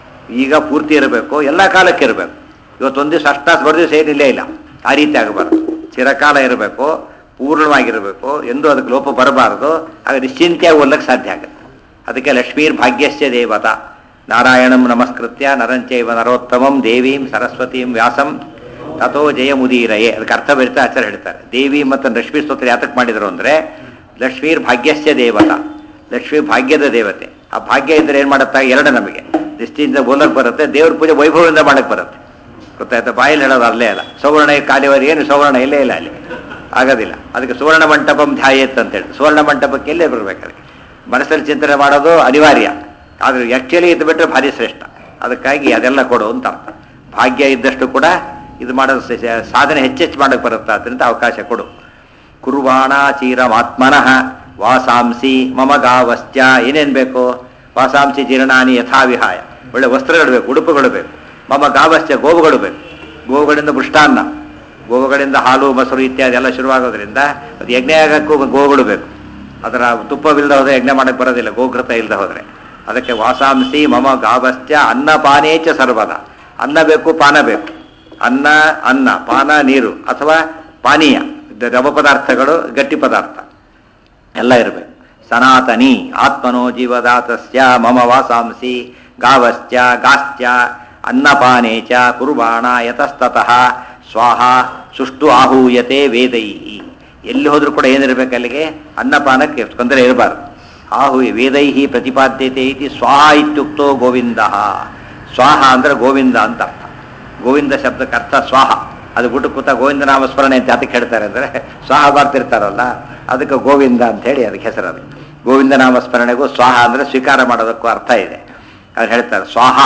ಈಗ ಪೂರ್ತಿ ಇರಬೇಕು ಎಲ್ಲ ಕಾಲಕ್ಕೆ ಇರಬೇಕು ಇವತ್ತೊಂದು ದಿವಸ ಅಷ್ಟಾಸ್ ಬರೆದಿವಸ ಏನಿಲ್ಲೇ ಇಲ್ಲ ಆ ರೀತಿ ಆಗಬಾರ್ದು ಚಿರಕಾಲ ಇರಬೇಕು ಪೂರ್ಣವಾಗಿರಬೇಕು ಎಂದು ಅದಕ್ಕೆ ಲೋಪ ಬರಬಾರದು ಆಗ ನಿಶ್ಚಿಂತೆಯಾಗಿ ಓದ್ಲಿಕ್ಕೆ ಸಾಧ್ಯ ಆಗುತ್ತೆ ಅದಕ್ಕೆ ಲಕ್ಷ್ಮೀರ್ ಭಾಗ್ಯಸ್ಯ ದೇವತಾ ನಾರಾಯಣಂ ನಮಸ್ಕೃತ್ಯ ನರಂಚೈವ ನರೋತ್ತಮಂ ದೇವೀಂ ಸರಸ್ವತೀಂ ವ್ಯಾಸಂ ತಥೋ ಜಯ ಮುದೀರಯೇ ಅದಕ್ಕೆ ಅರ್ಥ ಬರಿತಾ ಆಚಾರ್ಯ ಹೇಳ್ತಾರೆ ದೇವಿ ಮತ್ತು ಲಕ್ಷ್ಮೀ ಸ್ತೋತ್ರ ಯಾತಕ್ಕೆ ಮಾಡಿದ್ರು ಅಂದರೆ ಲಕ್ಷ್ಮೀರ್ ಭಾಗ್ಯಸ್ಯ ದೇವತಾ ಲಕ್ಷ್ಮೀ ಭಾಗ್ಯದ ದೇವತೆ ಆ ಭಾಗ್ಯ ಇದ್ರೆ ಏನು ಮಾಡುತ್ತಾ ಎರಡು ನಮಗೆ ದೃಷ್ಟಿಯಿಂದ ಓದಕ್ಕೆ ಬರುತ್ತೆ ದೇವ್ರ ಪೂಜೆ ವೈಭವದಿಂದ ಮಾಡಕ್ಕೆ ಬರುತ್ತೆ ಗೊತ್ತಾಯ್ತಾ ಬಾಯಲ್ಲಿ ಹೇಳೋದು ಅಲ್ಲೇ ಅಲ್ಲ ಸುವರ್ಣ ಕಾಲಿವರಿ ಏನು ಸುವರ್ಣ ಇಲ್ಲೇ ಇಲ್ಲ ಅಲ್ಲಿ ಆಗೋದಿಲ್ಲ ಅದಕ್ಕೆ ಸುವರ್ಣ ಮಂಟಪಂ ಧ್ಯಾಯತ್ ಅಂತ ಹೇಳಿ ಸುವರ್ಣ ಮಂಟಪಕ್ಕೆ ಎಲ್ಲೇ ಬರಬೇಕು ಅದಕ್ಕೆ ಮನಸ್ಸಲ್ಲಿ ಚಿಂತನೆ ಮಾಡೋದು ಅನಿವಾರ್ಯ ಆದರೆ ಆ್ಯಕ್ಚುಲಿ ಇದು ಬಿಟ್ಟರೆ ಭಾರಿ ಶ್ರೇಷ್ಠ ಅದಕ್ಕಾಗಿ ಅದೆಲ್ಲ ಕೊಡು ಅಂತ ಅರ್ಥ ಭಾಗ್ಯ ಇದ್ದಷ್ಟು ಕೂಡ ಇದು ಮಾಡೋದು ಸ- ಸಾಧನೆ ಹೆಚ್ಚೆಚ್ಚು ಮಾಡೋಕ್ಕೆ ಬರುತ್ತೆ ಅದರಿಂದ ಅವಕಾಶ ಕೊಡು ಕುರ್ವಾಣ ಚೀರಮಾತ್ಮನಃ ವಾಸಾಂಸಿ ಮಮ ಗಾವಶ್ಚ ಏನೇನು ಬೇಕು ವಾಸಾಂಸಿ ಜೀರ್ಣಾನಿ ಯಥಾವಿಹಾಯ ಒಳ್ಳೆ ವಸ್ತ್ರಗಳು ಬೇಕು ಉಡುಪುಗಳು ಬೇಕು ಮಮ ಗಾವಶ್ಚ ಗೋವುಗಳು ಬೇಕು ಗೋವುಗಳಿಂದ ಮೃಷ್ಟಾನ್ನ ಗೋವುಗಳಿಂದ ಹಾಲು ಮೊಸರು ಇತ್ಯಾದಿ ಎಲ್ಲ ಶುರುವಾಗೋದ್ರಿಂದ ಅದು ಯಜ್ಞ ಆಗಕ್ಕೂ ಗೋವುಗಳು ಬೇಕು ಅದರ ತುಪ್ಪವಿಲ್ಲದೆ ಹೋದರೆ ಯಜ್ಞ ಮಾಡಕ್ಕೆ ಬರೋದಿಲ್ಲ ಗೋಘೃತ ಇಲ್ಲದೆ ಹೋದರೆ ಅದಕ್ಕೆ ವಾಸಾಂಸಿ ಮಮ ಗಾವಶ್ಚ ಅನ್ನಪಾನೇಚ ಸರ್ವದ ಅನ್ನ ಬೇಕು ಪಾನ ಬೇಕು ಅನ್ನ ಅನ್ನ ಪಾನ ನೀರು ಅಥವಾ ಪಾನೀಯ ದ್ರವ ಪದಾರ್ಥಗಳು ಗಟ್ಟಿ ಪದಾರ್ಥ ಎಲ್ಲ ಇರಬೇಕು ಸನಾತನಿ ಆತ್ಮನೋ ಜೀವದಾತಸ್ಯ ಮಮ ವಾಸಾಂಸಿ ಗಾವಶ್ಚ ಗಾಶ್ಚ ಅನ್ನಪಾನೇ ಚ ಕುರ್ಬಾಣ ಯತಸ್ತತಃ ಸ್ವಾಹ ಸುಷ್ಟು ಆಹೂಯತೆ ವೇದೈ ಎಲ್ಲಿ ಹೋದ್ರೂ ಕೂಡ ಏನಿರಬೇಕು ಅಲ್ಲಿಗೆ ಅನ್ನಪಾನಕ್ಕೆ ತೊಂದರೆ ಇರಬಾರ್ದು ಆಹುಯ ವೇದೈ ಪ್ರತಿಪಾದ್ಯತೆ ಇತಿ ಸ್ವಾಹ ಇತ್ಯುಕ್ತೋ ಗೋವಿಂದ ಸ್ವಾಹ ಅಂದ್ರೆ ಗೋವಿಂದ ಅಂತ ಅರ್ಥ ಗೋವಿಂದ ಶಬ್ದಕ್ಕೆ ಅರ್ಥ ಸ್ವಾಹ ಅದು ಬಿಟ್ಟು ಕೂತ ಗೋವಿಂದ ನಾಮ ಸ್ಮರಣೆ ಅಂತ ಅದಕ್ಕೆ ಹೇಳ್ತಾರೆ ಅಂದರೆ ಸ್ವಾಹ ಬರ್ತಿರ್ತಾರಲ್ಲ ಅದಕ್ಕೆ ಗೋವಿಂದ ಅಂತ ಹೇಳಿ ಅದಕ್ಕೆ ಹೆಸರು ಅದು ಗೋವಿಂದ ನಾಮ ಸ್ಮರಣೆಗೂ ಸ್ವಾಹ ಅಂದರೆ ಸ್ವೀಕಾರ ಮಾಡೋದಕ್ಕೂ ಅರ್ಥ ಇದೆ ಅದು ಹೇಳ್ತಾರೆ ಸ್ವಾಹ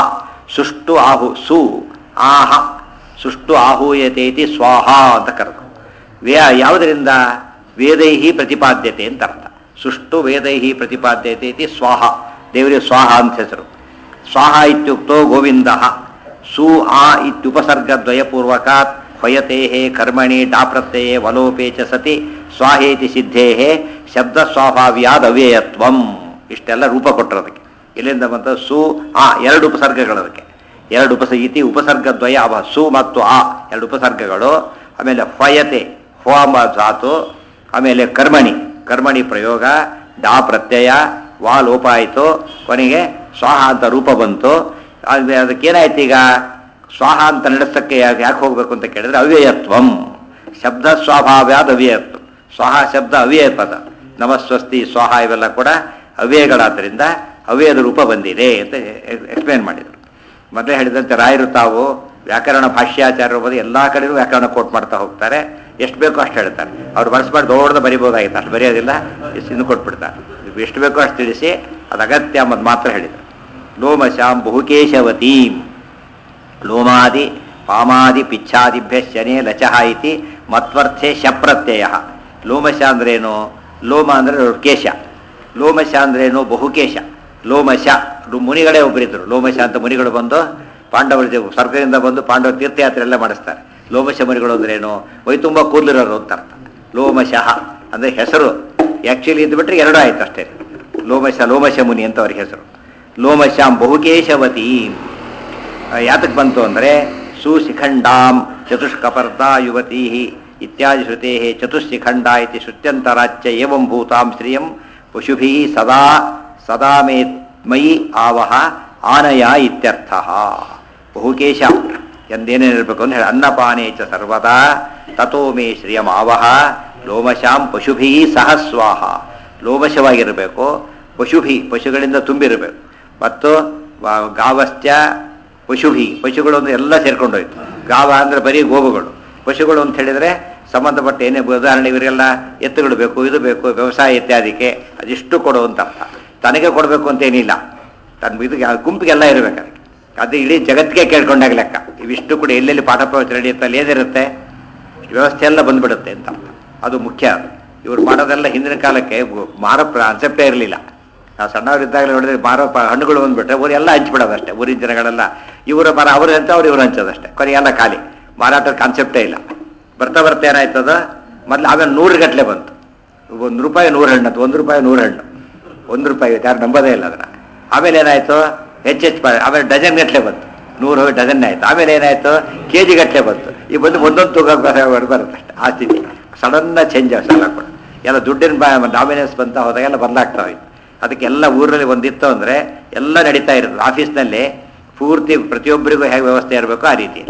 ಸುಷ್ಟು ಆಹು ಸು ಆಹ ಸುಷ್ಟು ಆಹೂಯತೆ ಇತಿ ಸ್ವಾಹ ಅಂತ ಕರೆದು ವೇ ಯಾವುದರಿಂದ ವೇದೈಹಿ ಪ್ರತಿಪಾದ್ಯತೆ ಅಂತ ಅರ್ಥ ಸುಷ್ಟು ವೇದೈಹಿ ಪ್ರತಿಪಾದ್ಯತೆ ಇತಿ ಸ್ವಾಹ ದೇವರಿಗೆ ಸ್ವಾಹ ಅಂತ ಹೆಸರು ಸ್ವಾಹ ಇತ್ಯುಕ್ತೋ ಗೋವಿಂದ ಸು ಆ ಇತ್ಯುಪಸರ್ಗದ್ವಯಪೂರ್ವಕಾತ್ ಹೊಯತೆ ಕರ್ಮಣಿ ಡಾಪ್ರತ್ಯಯೇ ವಲೋಪೇ ಚ ಸತಿ ಸ್ವಾಹೇತಿ ಸಿದ್ಧೇ ಶಬ್ದ ಸ್ವಾಭಾವ್ಯಾದ ಅವ್ಯಯತ್ವಂ ಇಷ್ಟೆಲ್ಲ ರೂಪ ಕೊಟ್ಟರು ಅದಕ್ಕೆ ಇಲ್ಲಿಂದ ಬಂತ ಸು ಆ ಎರಡು ಉಪಸರ್ಗಗಳು ಅದಕ್ಕೆ ಎರಡು ಉಪಸ ಇತಿ ಉಪಸರ್ಗದ್ವಯ ಅವ ಸು ಮತ್ತು ಆ ಎರಡು ಉಪಸರ್ಗಗಳು ಆಮೇಲೆ ಹೊಯತೆ ಹೋಮ ಧಾತು ಆಮೇಲೆ ಕರ್ಮಣಿ ಕರ್ಮಣಿ ಪ್ರಯೋಗ ಡಾ ಪ್ರತ್ಯಯ ವಾ ಲೋಪ ಆಯಿತು ಕೊನೆಗೆ ಸ್ವಾಹ ಅಂತ ರೂಪ ಬಂತು ಅದು ಅದಕ್ಕೇನಾಯ್ತು ಈಗ ಸ್ವಾಹ ಅಂತ ನಡೆಸಕ್ಕೆ ಯಾಕೆ ಯಾಕೆ ಹೋಗ್ಬೇಕು ಅಂತ ಕೇಳಿದ್ರೆ ಅವ್ಯಯತ್ವಂ ಶಬ್ದ ಸ್ವಾಭಾವ್ಯಾದ ಅವ್ಯಯತ್ವ ಸ್ವಾಹ ಶಬ್ದ ಅವ್ಯಯ ಪದ ನಮಸ್ವಸ್ತಿ ಸ್ವಾಹ ಇವೆಲ್ಲ ಕೂಡ ಅವ್ಯಯಗಳಾದ್ದರಿಂದ ಅವ್ಯಯದ ರೂಪ ಬಂದಿದೆ ಅಂತ ಎಕ್ಸ್ಪ್ಲೇನ್ ಮಾಡಿದರು ಮೊದಲೇ ಹೇಳಿದಂತೆ ರಾಯರು ತಾವು ವ್ಯಾಕರಣ ಭಾಷ್ಯಾಚಾರ್ಯರು ಬಂದು ಎಲ್ಲ ಕಡೆಯೂ ವ್ಯಾಕರಣ ಕೋಟ್ ಮಾಡ್ತಾ ಹೋಗ್ತಾರೆ ಎಷ್ಟು ಬೇಕೋ ಅಷ್ಟು ಹೇಳ್ತಾರೆ ಅವ್ರು ಬಳಸ್ಬಾರ್ದು ದೊಡ್ಡದು ಬರಿಬೋದಾಗಿತ್ತು ಅಷ್ಟು ಬರೆಯೋದಿಲ್ಲ ಇಷ್ಟು ಇನ್ನು ಕೊಟ್ಬಿಡ್ತಾರೆ ಎಷ್ಟು ಬೇಕೋ ಅಷ್ಟು ತಿಳಿಸಿ ಅದು ಅಗತ್ಯ ಅಂಬದು ಮಾತ್ರ ಹೇಳಿದರು ಲೋಮಶಾಂ ಬಹುಕೇಶವತೀಂ ಲೋಮಾದಿ ಪಾಮಾದಿ ಪಿಚ್ಛಾದಿಭ್ಯ ಶನೇ ಲಚಃ ಇತಿ ಮತ್ವರ್ಥೆ ಶಪ್ರತ್ಯಯ ಲೋಮಶ ಅಂದ್ರೇನು ಲೋಮ ಅಂದರೆ ಕೇಶ ಲೋಮಶ ಅಂದ್ರೇನು ಬಹುಕೇಶ ಲೋಮಶ ರು- ಮುನಿಗಳೇ ಒಬ್ಬರಿದ್ದರು ಲೋಮಶ ಅಂತ ಮುನಿಗಳು ಬಂದು ಪಾಂಡವರ ಜೊತೆ ಸ್ವರ್ಗದಿಂದ ಬಂದು ಪಾಂಡವ ತೀರ್ಥಯಾತ್ರೆ ಎಲ್ಲ ಮಾಡಿಸ್ತಾರೆ ಲೋಮಶ ಮುನಿಗಳು ಅಂದ್ರೇನು ಮೈ ತುಂಬ ಕೂದಲಿರೋರು ಅಂತ ಅರ್ಥ ಲೋಮಶಃ ಅಂದರೆ ಹೆಸರು ಆ್ಯಕ್ಚುಲಿ ಇದ್ಬಿಟ್ರೆ ಎರಡೂ ಆಯ್ತು ಅಷ್ಟೇ ಲೋಮಶ ಲೋಮಶ ಮುನಿ ಅಂತ ಅವ್ರ ಹೆಸರು ಲೋಮಶಾಂ ಬಹುಕೇಶವತಿ ಯಾತಕ್ಕೆ ಬಂತು ಅಂದರೆ ಸುಶಿಖಂಡಾಂ ಚತುಷ್ಕಪರ್ದಾ ಯುವತೀ ಇತ್ಯಾದಿ ಶ್ರುತೆ ಚತುಶ್ಶಿಖಂಡ ಇತಿ ಶ್ರುತ್ಯಂತರಾಚ್ಯ ಏವಂ ಭೂತಾಂ ಶ್ರಿಯಂ ಪಶುಭಿ ಸದಾ ಸದಾ ಮೇ ಮಯಿ ಆವಹ ಆನಯ ಇತ್ಯರ್ಥ ಬಹುಕೇಶ ಎಂದೇನೇನಿರಬೇಕು ಅಂತ ಹೇಳಿ ಅನ್ನಪಾನೇ ಚ ಸರ್ವದಾ ತಥೋ ಮೇ ಶ್ರಿಯಂ ಆವಹ ಲೋಮಶಾಂ ಪಶುಭಿ ಸಹ ಸ್ವಾಹ ಲೋಮಶವಾಗಿರಬೇಕು ಪಶುಭಿ ಪಶುಗಳಿಂದ ತುಂಬಿರಬೇಕು ಮತ್ತು ವ- ಗಾವಶ್ಚ ಪಶುಭಿ ಪಶುಗಳು ಅಂದ್ರೆ ಎಲ್ಲ ಸೇರ್ಕೊಂಡೋಯ್ತು ಗಾವ ಅಂದ್ರೆ ಬರೀ ಗೋವುಗಳು ಪಶುಗಳು ಅಂತ ಹೇಳಿದ್ರೆ ಸಂಬಂಧಪಟ್ಟ ಏನೇ ಉದಾಹರಣೆ ಇವರಿಗೆಲ್ಲ ಎತ್ತುಗಳು ಬೇಕು ಇದು ಬೇಕು ವ್ಯವಸಾಯ ಇತ್ಯಾದಿಗೆ ಅದಿಷ್ಟು ಕೊಡು ಅಂತ ಅರ್ಥ ತನಗೆ ಕೊಡಬೇಕು ಅಂತೇನಿಲ್ಲ ತನ್ನ ಇದಕ್ಕೆ ಆ ಗುಂಪಿಗೆಲ್ಲ ಇರಬೇಕು ಅದಕ್ಕೆ ಅದು ಇಡೀ ಜಗತ್ತಿಗೆ ಕೇಳ್ಕೊಂಡಾಗ ಲೆಕ್ಕ ಇವಿಷ್ಟು ಕೂಡ ಎಲ್ಲೆಲ್ಲಿ ಪಾಠ ಪ್ರವಚನ ನಡೆಯುತ್ತೆ ಅಲ್ಲಿ ಏನಿರುತ್ತೆ ವ್ಯವಸ್ಥೆ ಎಲ್ಲ ಬಂದ್ಬಿಡುತ್ತೆ ಅಂತ ಅರ್ಥ. ಅದು ಮುಖ್ಯ ಇವ್ರು ಮಾಡೋದೆಲ್ಲ ಹಿಂದಿನ ಕಾಲಕ್ಕೆ ಗು- ಮಾರೋ ಕಾನ್ಸೆಪ್ಟೇ ಇರಲಿಲ್ಲ ನಾವು ಸಣ್ಣವರಿದ್ದಾಗಲೇ ನೋಡಿದ್ರೆ ಮಾರೋ ಪ ಹಣ್ಣುಗಳು ಬಂದ್ಬಿಟ್ರೆ ಊರೆಲ್ಲ ಹಂಚ್ಬಿಡೋದು ಅಷ್ಟೇ ಊರಿನ ಜನಗಳೆಲ್ಲ ಇವರ ಮರ ಅವರು ಅಂತ ಅವ್ರು ಇವ್ರು ಹಂಚೋದಷ್ಟೇ ಕೊನೆಗೆಲ್ಲ ಖಾಲಿ ಮಾರಾಟದ ಕಾನ್ಸೆಪ್ಟೇ ಇಲ್ಲ ಬರ್ತಾ ಬರ್ತಾ ಏನಾಯ್ತದ ಮೊದಲು ಆಮೇಲೆ ನೂರು ಗಟ್ಟಲೆ ಬಂತು ಒಂದು ರೂಪಾಯಿ ನೂರು ಹಣ್ಣು ಅಂತ ಒಂದು ರೂಪಾಯಿ ನೂರು ಹಣ್ಣು ಒಂದು ರೂಪಾಯಿ ಇವತ್ತು ಯಾರು ನಂಬೋದೇ ಇಲ್ಲ ಅದನ್ನ ಆಮೇಲೆ ಏನಾಯ್ತು ಹೆಚ್ಚು ಹೆಚ್ಚು ಮಾಡಿ ಆಮೇಲೆ ಡಜನ್ ಗಟ್ಟಲೆ ಬಂತು ನೂರು ಹೋಗಿ ಡಜನ್ ಆಯ್ತು ಆಮೇಲೆ ಏನಾಯ್ತು ಕೆ ಜಿ ಗಟ್ಟಲೆ ಬಂತು ಈ ಬಂದು ಒಂದೊಂದು ತೂಕ ಬರುತ್ತೆ ಅಷ್ಟೇ ಆ ಸ್ಥಿತಿ ಸಡನ್ನ ಚೇಂಜ್ ಎಲ್ಲ ಕೂಡ ಎಲ್ಲ ದುಡ್ಡಿನ ಡಾಮಿನೆನ್ಸ್ ಬಂತ ಹೋದಾಗೆಲ್ಲ ಬದಲಾಗ್ತಾ ಹೋಯ್ತು ಅದಕ್ಕೆಲ್ಲ ಊರಲ್ಲಿ ಒಂದಿತ್ತು ಅಂದರೆ ಎಲ್ಲ ನಡೀತಾ ಇರೋದು ಆಫೀಸ್ನಲ್ಲಿ ಪೂರ್ತಿ ಪ್ರತಿಯೊಬ್ಬರಿಗೂ ಹೇಗೆ ವ್ಯವಸ್ಥೆ ಇರಬೇಕು ಆ ರೀತಿ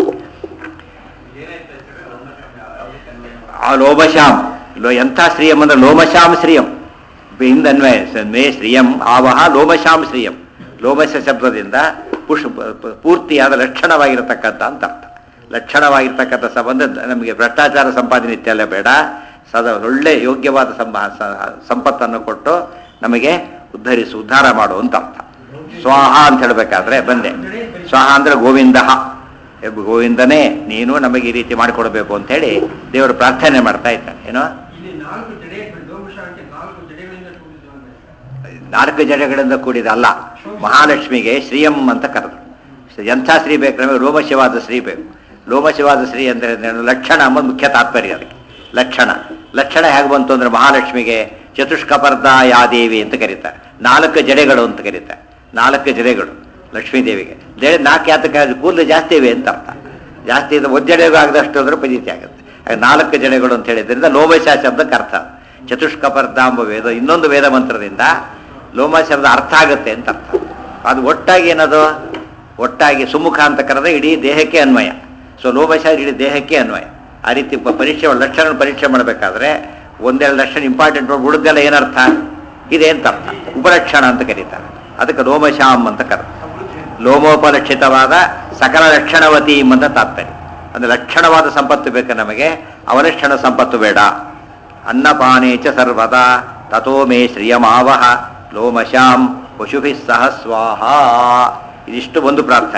ಏನಾಯ್ತು ಅಂದ್ರೆ ಲೋಮಶಾಂ ಯಾವುದೇ ಕನ್ವೆ ಆ ಲೋಮಶಾಂ ಲೋ ಎಂಥ ಶ್ರೀಯಂ ಅಂದ್ರೆ ಲೋಮಶಾಂ ಶ್ರೀಯಂ ಹಿಂದನ್ವಯ ಮೇ ಶ್ರೀಯಂ ಆವಹ ಲೋಮಶಾಂ ಶ್ರೀಯಂ ಲೋಮಶ ಶಬ್ದದಿಂದ ಪುಷ್ ಪ- ಪ- ಪೂರ್ತಿಯಾದ ಲಕ್ಷಣವಾಗಿರತಕ್ಕಂಥ ಅಂತ ಅರ್ಥ ಲಕ್ಷಣವಾಗಿರ್ತಕ್ಕಂಥ ಸಂಬಂಧ ನಮಗೆ ಭ್ರಷ್ಟಾಚಾರ ಸಂಪಾದನೆ ಇತ್ಯಲ್ಲ ಬೇಡ ಸದಾ ಒಳ್ಳೆ ಯೋಗ್ಯವಾದ ಸಂಬ ಸ- ಸಂಪತ್ತನ್ನು ಕೊಟ್ಟು ನಮಗೆ ಉದ್ಧರಿಸು ಉದ್ಧಾರ ಮಾಡು ಅಂತ ಅರ್ಥ ಸ್ವಾಹ ಅಂತ ಹೇಳಬೇಕಾದ್ರೆ ಬಂದೆ ಸ್ವಾಹ ಅಂದ್ರೆ ಗೋವಿಂದ ಗೋವಿಂದನೇ ನೀನು ನಮಗೆ ಈ ರೀತಿ ಮಾಡಿಕೊಡ್ಬೇಕು ಅಂತ ಹೇಳಿ ದೇವರು ಪ್ರಾರ್ಥನೆ ಮಾಡ್ತಾ ಇದ್ದಾನೆ ಏನೋ ಇಲ್ಲಿ ನಾಲ್ಕು ಜಡೆ ಲೋಮಶಾಂತಿ ನಾಲ್ಕು ಜಡೆಗಳಿಂದ ಕೂಡಿದ್ದು ಅಂದ್ರೆ ನಾಲ್ಕು ಜಡಗಳಿಂದ ಕೂಡಿದ ಅಲ್ಲ ಮಹಾಲಕ್ಷ್ಮಿಗೆ ಶ್ರೀಯಂ ಅಂತ ಕರೆದು ಎಂಥ ಶ್ರೀ ಬೇಕು ನಮಗೆ ಲೋಮಶಿವಾದ ಶ್ರೀ ಬೇಕು ಲೋಮಶಿವಾದ ಶ್ರೀ ಅಂದರೆ ಏನು? ಲಕ್ಷಣ ಅಂಬುದು ಮುಖ್ಯ ತಾತ್ಪರ್ಯ ಅದಕ್ಕೆ ಲಕ್ಷಣ ಲಕ್ಷಣ ಹೇಗೆ ಬಂತು ಅಂದರೆ ಮಹಾಲಕ್ಷ್ಮಿಗೆ ಚತುಷ್ಕಪರ್ದ ಯಾದೇವಿ ಅಂತ ಕರೀತಾರೆ ನಾಲ್ಕು ಜಡೆಗಳು ಅಂತ ಕರೀತಾರೆ ನಾಲ್ಕು ಜಡೆಗಳು ಲಕ್ಷ್ಮೀ ದೇವಿಗೆ ಜಡೆ ನಾಲ್ಕು ಯಾತಕ್ಕೆ ಕೂದಲು ಜಾಸ್ತಿ ಇವೆ ಅಂತ ಅರ್ಥ ಜಾಸ್ತಿ ಇದೆ ಒಂದು ಜಡೆಗೂ ಆಗದಷ್ಟು ಅಂದ್ರೆ ಪದ್ಧತಿ ಆಗುತ್ತೆ ಹಾಗೆ ನಾಲ್ಕು ಜಡೆಗಳು ಅಂತ ಹೇಳಿದ್ರಿಂದ ಲೋಮಶ ಶಬ್ದಕ್ಕೆ ಅರ್ಥ ಚತುಷ್ಕಪರ್ದ ಎಂಬ ವೇದ ಇನ್ನೊಂದು ವೇದ ಮಂತ್ರದಿಂದ ಲೋಮ ಶಬ್ದ ಅರ್ಥ ಆಗುತ್ತೆ ಅಂತ ಅರ್ಥ ಅದು ಒಟ್ಟಾಗಿ ಏನದು ಒಟ್ಟಾಗಿ ಸುಮುಖ ಅಂತ ಕರೆದ್ರೆ ಇಡೀ ದೇಹಕ್ಕೆ ಅನ್ವಯ ಸೊ ಲೋಮಶ ಇಡೀ ದೇಹಕ್ಕೆ ಅನ್ವಯ ಆ ರೀತಿ ಪ- ಪರೀಕ್ಷೆ ಲಕ್ಷಣ ಪರೀಕ್ಷೆ ಮಾಡಬೇಕಾದ್ರೆ ಒಂದೆರಡು ಲಕ್ಷಣ ಇಂಪಾರ್ಟೆಂಟ್ ಉಳಿದೆಲ್ಲ ಏನರ್ಥ ಇದೆ ಅಂತ ಅರ್ಥ ಉಪಲಕ್ಷಣ ಅಂತ ಕರೀತಾರೆ ಅದಕ್ಕೆ ಲೋಮಶಾಮ್ ಅಂತ ಕರೆದು ಲೋಮೋಪಲಕ್ಷಿತವಾದ ಸಕಲ ಲಕ್ಷಣವತಿ ಎಂಬಂತ ತಾತ್ಪರ್ಯ ಅಂದ್ರೆ ಲಕ್ಷಣವಾದ ಸಂಪತ್ತು ಬೇಕು ನಮಗೆ ಅವಲಕ್ಷಣ ಸಂಪತ್ತು ಬೇಡ ಅನ್ನಪಾನೇ ಚ ಸರ್ವದಾ ತಥೋ ಮೇ ಶ್ರಿಯಮಾವಹ ಲೋಮಶಾಂ ಪಶುಭಿ ಸಹ ಸ್ವಾಹ ಇದಿಷ್ಟು ಒಂದು ಪ್ರಾರ್ಥನೆ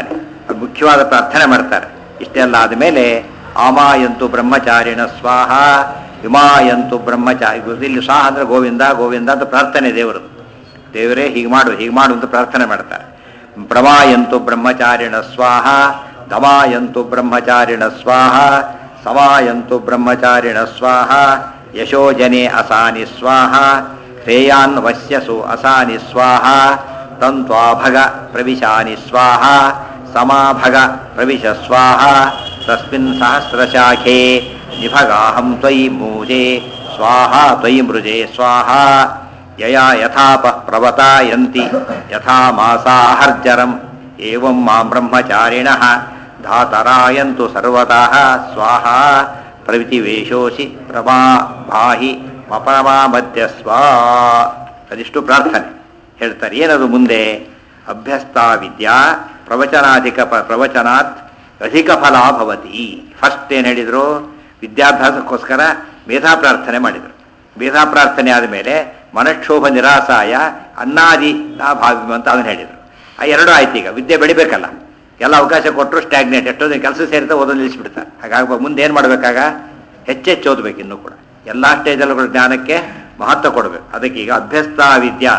ಅದು ಮುಖ್ಯವಾದ ಪ್ರಾರ್ಥನೆ ಮಾಡ್ತಾರೆ ಇಷ್ಟೆಲ್ಲ ಆದಮೇಲೆ ಆಮಾಯಂತು ಬ್ರಹ್ಮಚಾರಿಣ ಸ್ವಾಹ ವಿಮಾಯಂತು ಬ್ರಹ್ಮಚಾರಿ ಇಲ್ಲಿ ಸ್ವಾಹ ಅಂದ್ರೆ ಗೋವಿಂದ ಗೋವಿಂದ ಅಂತ ಪ್ರಾರ್ಥನೆ ದೇವರು ದೇವರೇ ಹೀಗೆ ಮಾಡು ಹೀಗೆ ಮಾಡು ಅಂತ ಪ್ರಾರ್ಥನೆ ಮಾಡ್ತಾರೆ ಪ್ರಮಾಯಂತು ಬ್ರಹ್ಮಚಾರಿಣ ಸ್ವಾಹ ದಮಾಯಂತು ಬ್ರಹ್ಮಚಾರಿಣ ಸ್ವಾಹ ಸಮಾಯಂತು ಬ್ರಹ್ಮಚಾರಿಣ ಸ್ವಾಹ ಯಶೋಜನೆ ಅಸಾನಿ ಸ್ವಾಹ ಶ್ರೇಯಾನ್ ವಶ್ಯಸು ಅಸಾನಿ ಸ್ವಾಹ ತಂತ್ವಾಭಗ ಪ್ರವಿಶಾನಿ ಸ್ವಾಹ ಸಮಾಭಗ ಪ್ರವಿಶ ಸ್ವಾಹ ತಸ್ಮಿನ್ ಸಹಸ್ರಶಾಖೆ ನಿಭಗಾಹಂ ತ್ವಯಿ ಮೂಜೆ ಸ್ವಾಹ ತ್ವಯಿ ಮೃಜೆ ಸ್ವಾಹ ಯಯಾ ಯಥಾಪ ಪ್ರವತಾಯಂತಿ ಯಥಾ ಮಾಸಾಹರ್ಜರಂ ಏವಂ ಮಾಂ ಬ್ರಹ್ಮಚಾರಿಣಃ ಧಾತರಾಯಂತು ಸರ್ವತಃ ಸ್ವಾಹ ಪ್ರವಿತಿವೇಶೋಸಿ ಪ್ರಮಾ ಭಾಹಿ ಮಪರಮಾ ಮಧ್ಯ ಸ್ವಾ ಅದಿಷ್ಟು ಪ್ರಾರ್ಥನೆ ಹೇಳ್ತಾರೆ ಏನದು ಮುಂದೆ ಅಭ್ಯಸ್ತ ವಿದ್ಯಾ ಪ್ರವಚನಾಧಿಕ ಪ- ಪ್ರವಚನಾತ್ ಅಧಿಕ ಫಲ ಭವತಿ ಫಸ್ಟ್ ಏನು ಹೇಳಿದರು ವಿದ್ಯಾಭ್ಯಾಸಕ್ಕೋಸ್ಕರ ಮೇಧಾ ಪ್ರಾರ್ಥನೆ ಮಾಡಿದರು ಮೇಧಾ ಪ್ರಾರ್ಥನೆ ಆದಮೇಲೆ ಮನಕ್ಷೋಭ ನಿರಾಸಾಯ ಅನ್ನಾದಿ ನಾ ಭಾವ್ಯಂ ಅಂತ ಅದನ್ನು ಹೇಳಿದರು ಆ ಎರಡೂ ಆಯ್ತು ಈಗ ವಿದ್ಯೆ ಬೆಳಿಬೇಕಲ್ಲ ಎಲ್ಲ ಅವಕಾಶ ಕೊಟ್ಟರು ಸ್ಟ್ಯಾಗ್ನೇಟ್ ಎಷ್ಟೊಂದು ಕೆಲಸ ಸೇರಿದ ಓದೋದು ನಿಲ್ಲಿಸ್ಬಿಡ್ತಾರೆ ಹಾಗಾಗಿ ಮುಂದೆ ಏನು ಮಾಡಬೇಕಾಗ ಹೆಚ್ಚೆಚ್ಚು ಓದಬೇಕು ಇನ್ನೂ ಕೂಡ ಎಲ್ಲ ಸ್ಟೇಜಲ್ಲೂ ಕೂಡ ಜ್ಞಾನಕ್ಕೆ ಮಹತ್ವ ಕೊಡಬೇಕು ಅದಕ್ಕೆ ಈಗ ಅಭ್ಯಸ್ತ ವಿದ್ಯಾ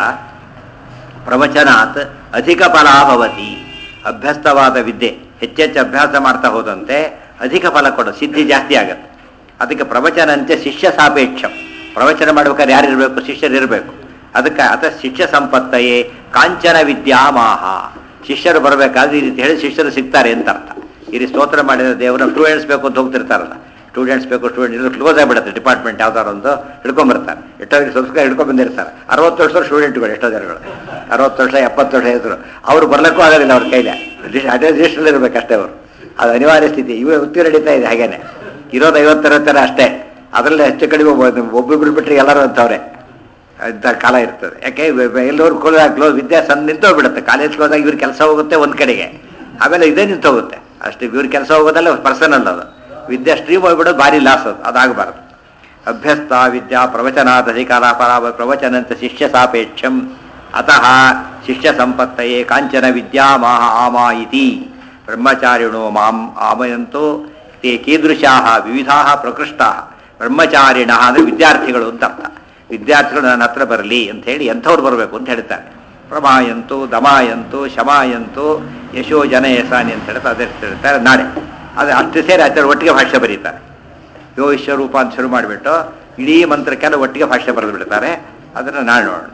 ಪ್ರವಚನಾತ್ ಅಧಿಕ ಫಲ ಭವತಿ ಅಭ್ಯಸ್ತವಾದ ವಿದ್ಯೆ ಹೆಚ್ಚೆಚ್ಚು ಅಭ್ಯಾಸ ಮಾಡ್ತಾ ಹೋದಂತೆ ಅಧಿಕ ಫಲ ಕೊಡ ಸಿದ್ಧಿ ಜಾಸ್ತಿ ಆಗುತ್ತೆ ಅದಕ್ಕೆ ಪ್ರವಚನಂತೆ ಶಿಷ್ಯ ಸಾಪೇಕ್ಷ ಪ್ರವಚನ ಮಾಡ್ಬೇಕಾದ್ರೆ ಯಾರು ಇರಬೇಕು ಶಿಷ್ಯರು ಇರಬೇಕು ಅದಕ್ಕೆ ಅತ ಶಿಷ್ಯ ಸಂಪತ್ತಯೇ ಕಾಂಚನ ವಿದ್ಯಾಮಾಹ ಶಿಷ್ಯರು ಬರಬೇಕಾದ್ರೆ ಈ ರೀತಿ ಹೇಳಿ ಶಿಷ್ಯರು ಸಿಗ್ತಾರೆ ಅಂತ ಅರ್ಥ ಈ ರೀತಿ ಸ್ತೋತ್ರ ಮಾಡಿದ ದೇವರ ಸ್ಟೂಡೆಂಟ್ಸ್ ಬೇಕು ಅಂತ ಹೋಗ್ತಿರ್ತಾರಲ್ಲ ಸ್ಟೂಡೆಂಟ್ಸ್ ಬೇಕು ಸ್ಟೂಡೆಂಟ್ ಇದು ಕ್ಲೋಸ್ ಆಗಿಬಿಡುತ್ತೆ ಡಿಪಾರ್ಟ್ಮೆಂಟ್ ಯಾವ್ದಾರು ಒಂದು ಹಿಡ್ಕೊಂಬರ್ತಾರೆ ಎಷ್ಟೋ ಸಂಸ್ಕಾರ ಹಿಡ್ಕೊಂಡ್ ಬಂದಿರ್ತಾರೆ ಅರವತ್ತು ವರ್ಷ ಸ್ಟೂಡೆಂಟ್ಗಳು ಎಷ್ಟೋ ಜನಗಳು ಅರವತ್ತು ವರ್ಷ ಎಪ್ಪತ್ತು ವರ್ಷ ಇದ್ರು ಅವ್ರು ಬರ್ಲಿಕ್ಕೂ ಆಗೋದಿಲ್ಲ ಅವ್ರ ಕೈಲಿ ಅದೇ ರಿಜಿಸ್ಟ್ರಲ್ಲಿ ಇರಬೇಕಷ್ಟೇ ಅವರು ಅದು ಅನಿವಾರ್ಯ ಸ್ಥಿತಿ ಇವ ಉತ್ತಿ ನಡೀತಾ ಇದೆ ಹಾಗೇನೆ ಇರೋದು ಐವತ್ತರ ಅಷ್ಟೇ ಅದರಲ್ಲಿ ಹೆಚ್ಚು ಕಡಿಮೆ ಒಬ್ಬ- ಒಬ್ಬೊಬ್ರು ಬಿಟ್ಟರೆ ಎಲ್ಲರೂ ಅಂತವ್ರೆ ಇಂಥ ಕಾಲ ಇರ್ತದೆ ಯಾಕೆ ಎಲ್ಲರೂ ಕ್ಲೋಸ್ ಕ್ಲೋಸ್ ವಿದ್ಯಾ ಸಣ್ಣ ನಿಂತೋಗ್ಬಿಡುತ್ತೆ ಕಾಲೇಜ್ ಕ್ಲೋಸ್ ಆಗಿ ಇವ್ರ ಕೆಲಸ ಹೋಗುತ್ತೆ ಒಂದು ಕಡೆಗೆ ಆಮೇಲೆ ಇದೇ ನಿಂತೋಗುತ್ತೆ ಅಷ್ಟು ಇವ್ರ ಕೆಲಸ ಹೋಗೋದಲ್ಲ ಪರ್ಸನಲ್ ಅದು ವಿದ್ಯಾ ಸ್ಟ್ರೀಮ್ ಹೋಗ್ಬಿಡೋದು ಭಾರಿ ಲಾಸ್ ಅದು ಅದಾಗಬಾರ್ದು ಅಭ್ಯಸ್ತ ವಿದ್ಯಾ ಪ್ರವಚನಾದಧಿಕಾರ ಪರಾವ ಪ್ರವಚನಂತ ಶಿಷ್ಯ ಸಾಪೇಕ್ಷಂ ಅತಃ ಶಿಷ್ಯ ಸಂಪತ್ತಯೇ ಕಾಂಚನ ವಿದ್ಯಾ ಮಾಹ ಆಮಾ ಇತಿ ಬ್ರಹ್ಮಚಾರಿಣೋ ಮಾಂ ಆಮಯಂತೋ ತೇ ಕೀದೃಶಾ ವಿವಿಧಾ ಪ್ರಕೃಷ್ಟಾ ಬ್ರಹ್ಮಚಾರಿಣ ಅಂದರೆ ವಿದ್ಯಾರ್ಥಿಗಳು ಅಂತ ಅರ್ಥ ವಿದ್ಯಾರ್ಥಿಗಳು ನನ್ನ ಹತ್ರ ಬರಲಿ ಅಂತ ಹೇಳಿ ಎಂಥವ್ರು ಬರಬೇಕು ಅಂತ ಹೇಳ್ತಾರೆ ಪ್ರಮಾಯಂತು ದಮಾಯಂತು ಶಮಾಯಂತು ಯಶೋ ಜನ ಯಸಾನಿ ಅಂತ ಹೇಳ್ತಾರೆ ಅದೇ ಹೇಳ್ತಾರೆ ನಾಳೆ ಅದು ಅಷ್ಟು ಸೇರಿ ಆಚಾರ್ಯ ಒಟ್ಟಿಗೆ ಭಾಷೆ ಬರೀತಾರೆ ಯೋ ವಿಶ್ವರೂಪ ಅಂತ ಶುರು ಮಾಡಿಬಿಟ್ಟು ಇಡೀ ಮಂತ್ರಕ್ಕೆಲ್ಲ ಒಟ್ಟಿಗೆ ಭಾಷೆ ಬರೆದು ಬಿಡ್ತಾರೆ ಅದನ್ನು ನಾಳೆ ನೋಡೋಣ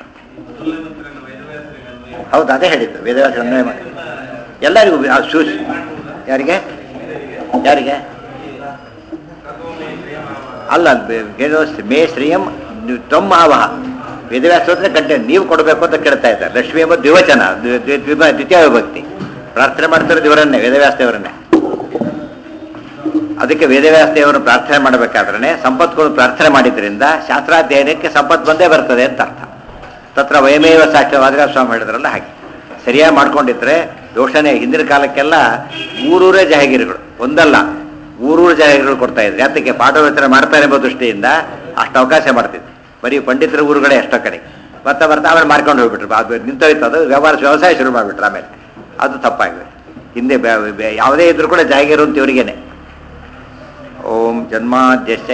ಹೌದು ಅದೇ ಹೇಳಿದ್ದು ವೇದವ್ಯಾಸ ಅನ್ವಯ ಮಾಡಿ ಎಲ್ಲರಿಗೂ ಆ ಶೂಸ್ ಯಾರಿಗೆ ಯಾರಿಗೆ ಅಲ್ಲ ಬೆ- ವೇದವ್ಯಾಸ ಮೇ ಶ್ರೀಯಂ ನೀವು ತಮ್ಮ ಆವಹ ವೇದವ್ಯಾಸ ಅಂದ್ರೆ ಗಂಟೆ ನೀವು ಕೊಡಬೇಕು ಅಂತ ಕೇಳ್ತಾ ಇದ್ದಾರೆ ಲಕ್ಷ್ಮಿ ಎಂಬ ದ್ವಿವಚನ ದ್ವಿ- ದ್ವಿ- ದ್ವಿಭ- ದ್ವಿತೀಯ ವಿಭಕ್ತಿ ಪ್ರಾರ್ಥನೆ ಮಾಡ್ತಾರೆ ದೇವರನ್ನೇ ವೇದವ್ಯಾಸ ದೇವರನ್ನೇ ಅದಕ್ಕೆ ವೇದವ್ಯಾಸ ದೇವರು ಪ್ರಾರ್ಥನೆ ಮಾಡಬೇಕಾದ್ರೆ ಸಂಪತ್ಗಳು ಪ್ರಾರ್ಥನೆ ಮಾಡಿದ್ರಿಂದ ಶಾಸ್ತ್ರಾಧ್ಯಯನಕ್ಕೆ ಸಂಪತ್ತು ಬಂದೇ ಬರ್ತದೆ ಅಂತ ಅರ್ಥ ತತ್ರ ವಯಮೇವ ಸಾಕ್ಷ್ಯ ವಾದರಾಜ ಸ್ವಾಮಿ ಹೇಳಿದ್ರಲ್ಲ ಹಾಗೆ ಸರಿಯಾಗಿ ಮಾಡ್ಕೊಂಡಿದ್ರೆ ದೋಷನೇ ಹಿಂದಿನ ಕಾಲಕ್ಕೆಲ್ಲ ಊರೂರೇ ಜಹಗಿರಿಗಳು ಒಂದಲ್ಲ ಊರೂರು ಜಹಗಿರಿಗಳು ಕೊಡ್ತಾ ಇದ್ರು ಯಾತಕ್ಕೆ ಪಾಠೋಪಚಾರ ಮಾಡ್ತಾರೆ ಎಂಬ ದೃಷ್ಟಿಯಿಂದ ಅಷ್ಟು ಅವಕಾಶ ಮಾಡ್ತಿದ್ರು ಬರೀ ಪಂಡಿತರ ಊರುಗಳೇ ಎಷ್ಟೋ ಕಡೆ ಬರ್ತಾ ಬರ್ತಾ ಆಮೇಲೆ ಮಾರ್ಕೊಂಡು ಹೋಗ್ಬಿಟ್ರು ಅದು ನಿಂತೋಯ್ತು ಅದು ವ್ಯವಹಾರ ವ್ಯವಸಾಯ ಶುರು ಮಾಡಿಬಿಟ್ರು ಆಮೇಲೆ ಅದು ತಪ್ಪಾಗಿದೆ ಹಿಂದೆ ಬೆ- ಬೆ- ಯಾವುದೇ ಇದ್ರೂ ಕೂಡ ಜಾಗಿರು ಅಂತ ಇವರಿಗೇನೆ ಓಂ ಜನ್ಮಾದ್ಯಶ್ಚ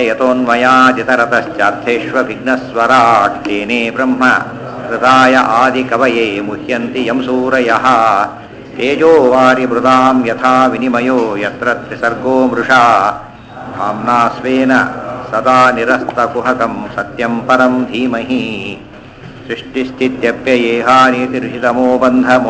ಯತೋನ್ಮಯಾಜಿತರತಶ್ಚಾರ್ಥೇष्वभिघ्नस्वराट् तेने ब्रह्म हृदाय आदिकवये मुह्यन्ति यं सूरयः तेजो वारिमृदां यथा विनिमयो यत्र त्रिसर्गो मृषा धाम्ना स्वेन सदा निरस्तकुहकं सत्यं परं धीमहि सृष्टिस्थित्यप्ययेहानीतिरुषितमो बन्धमो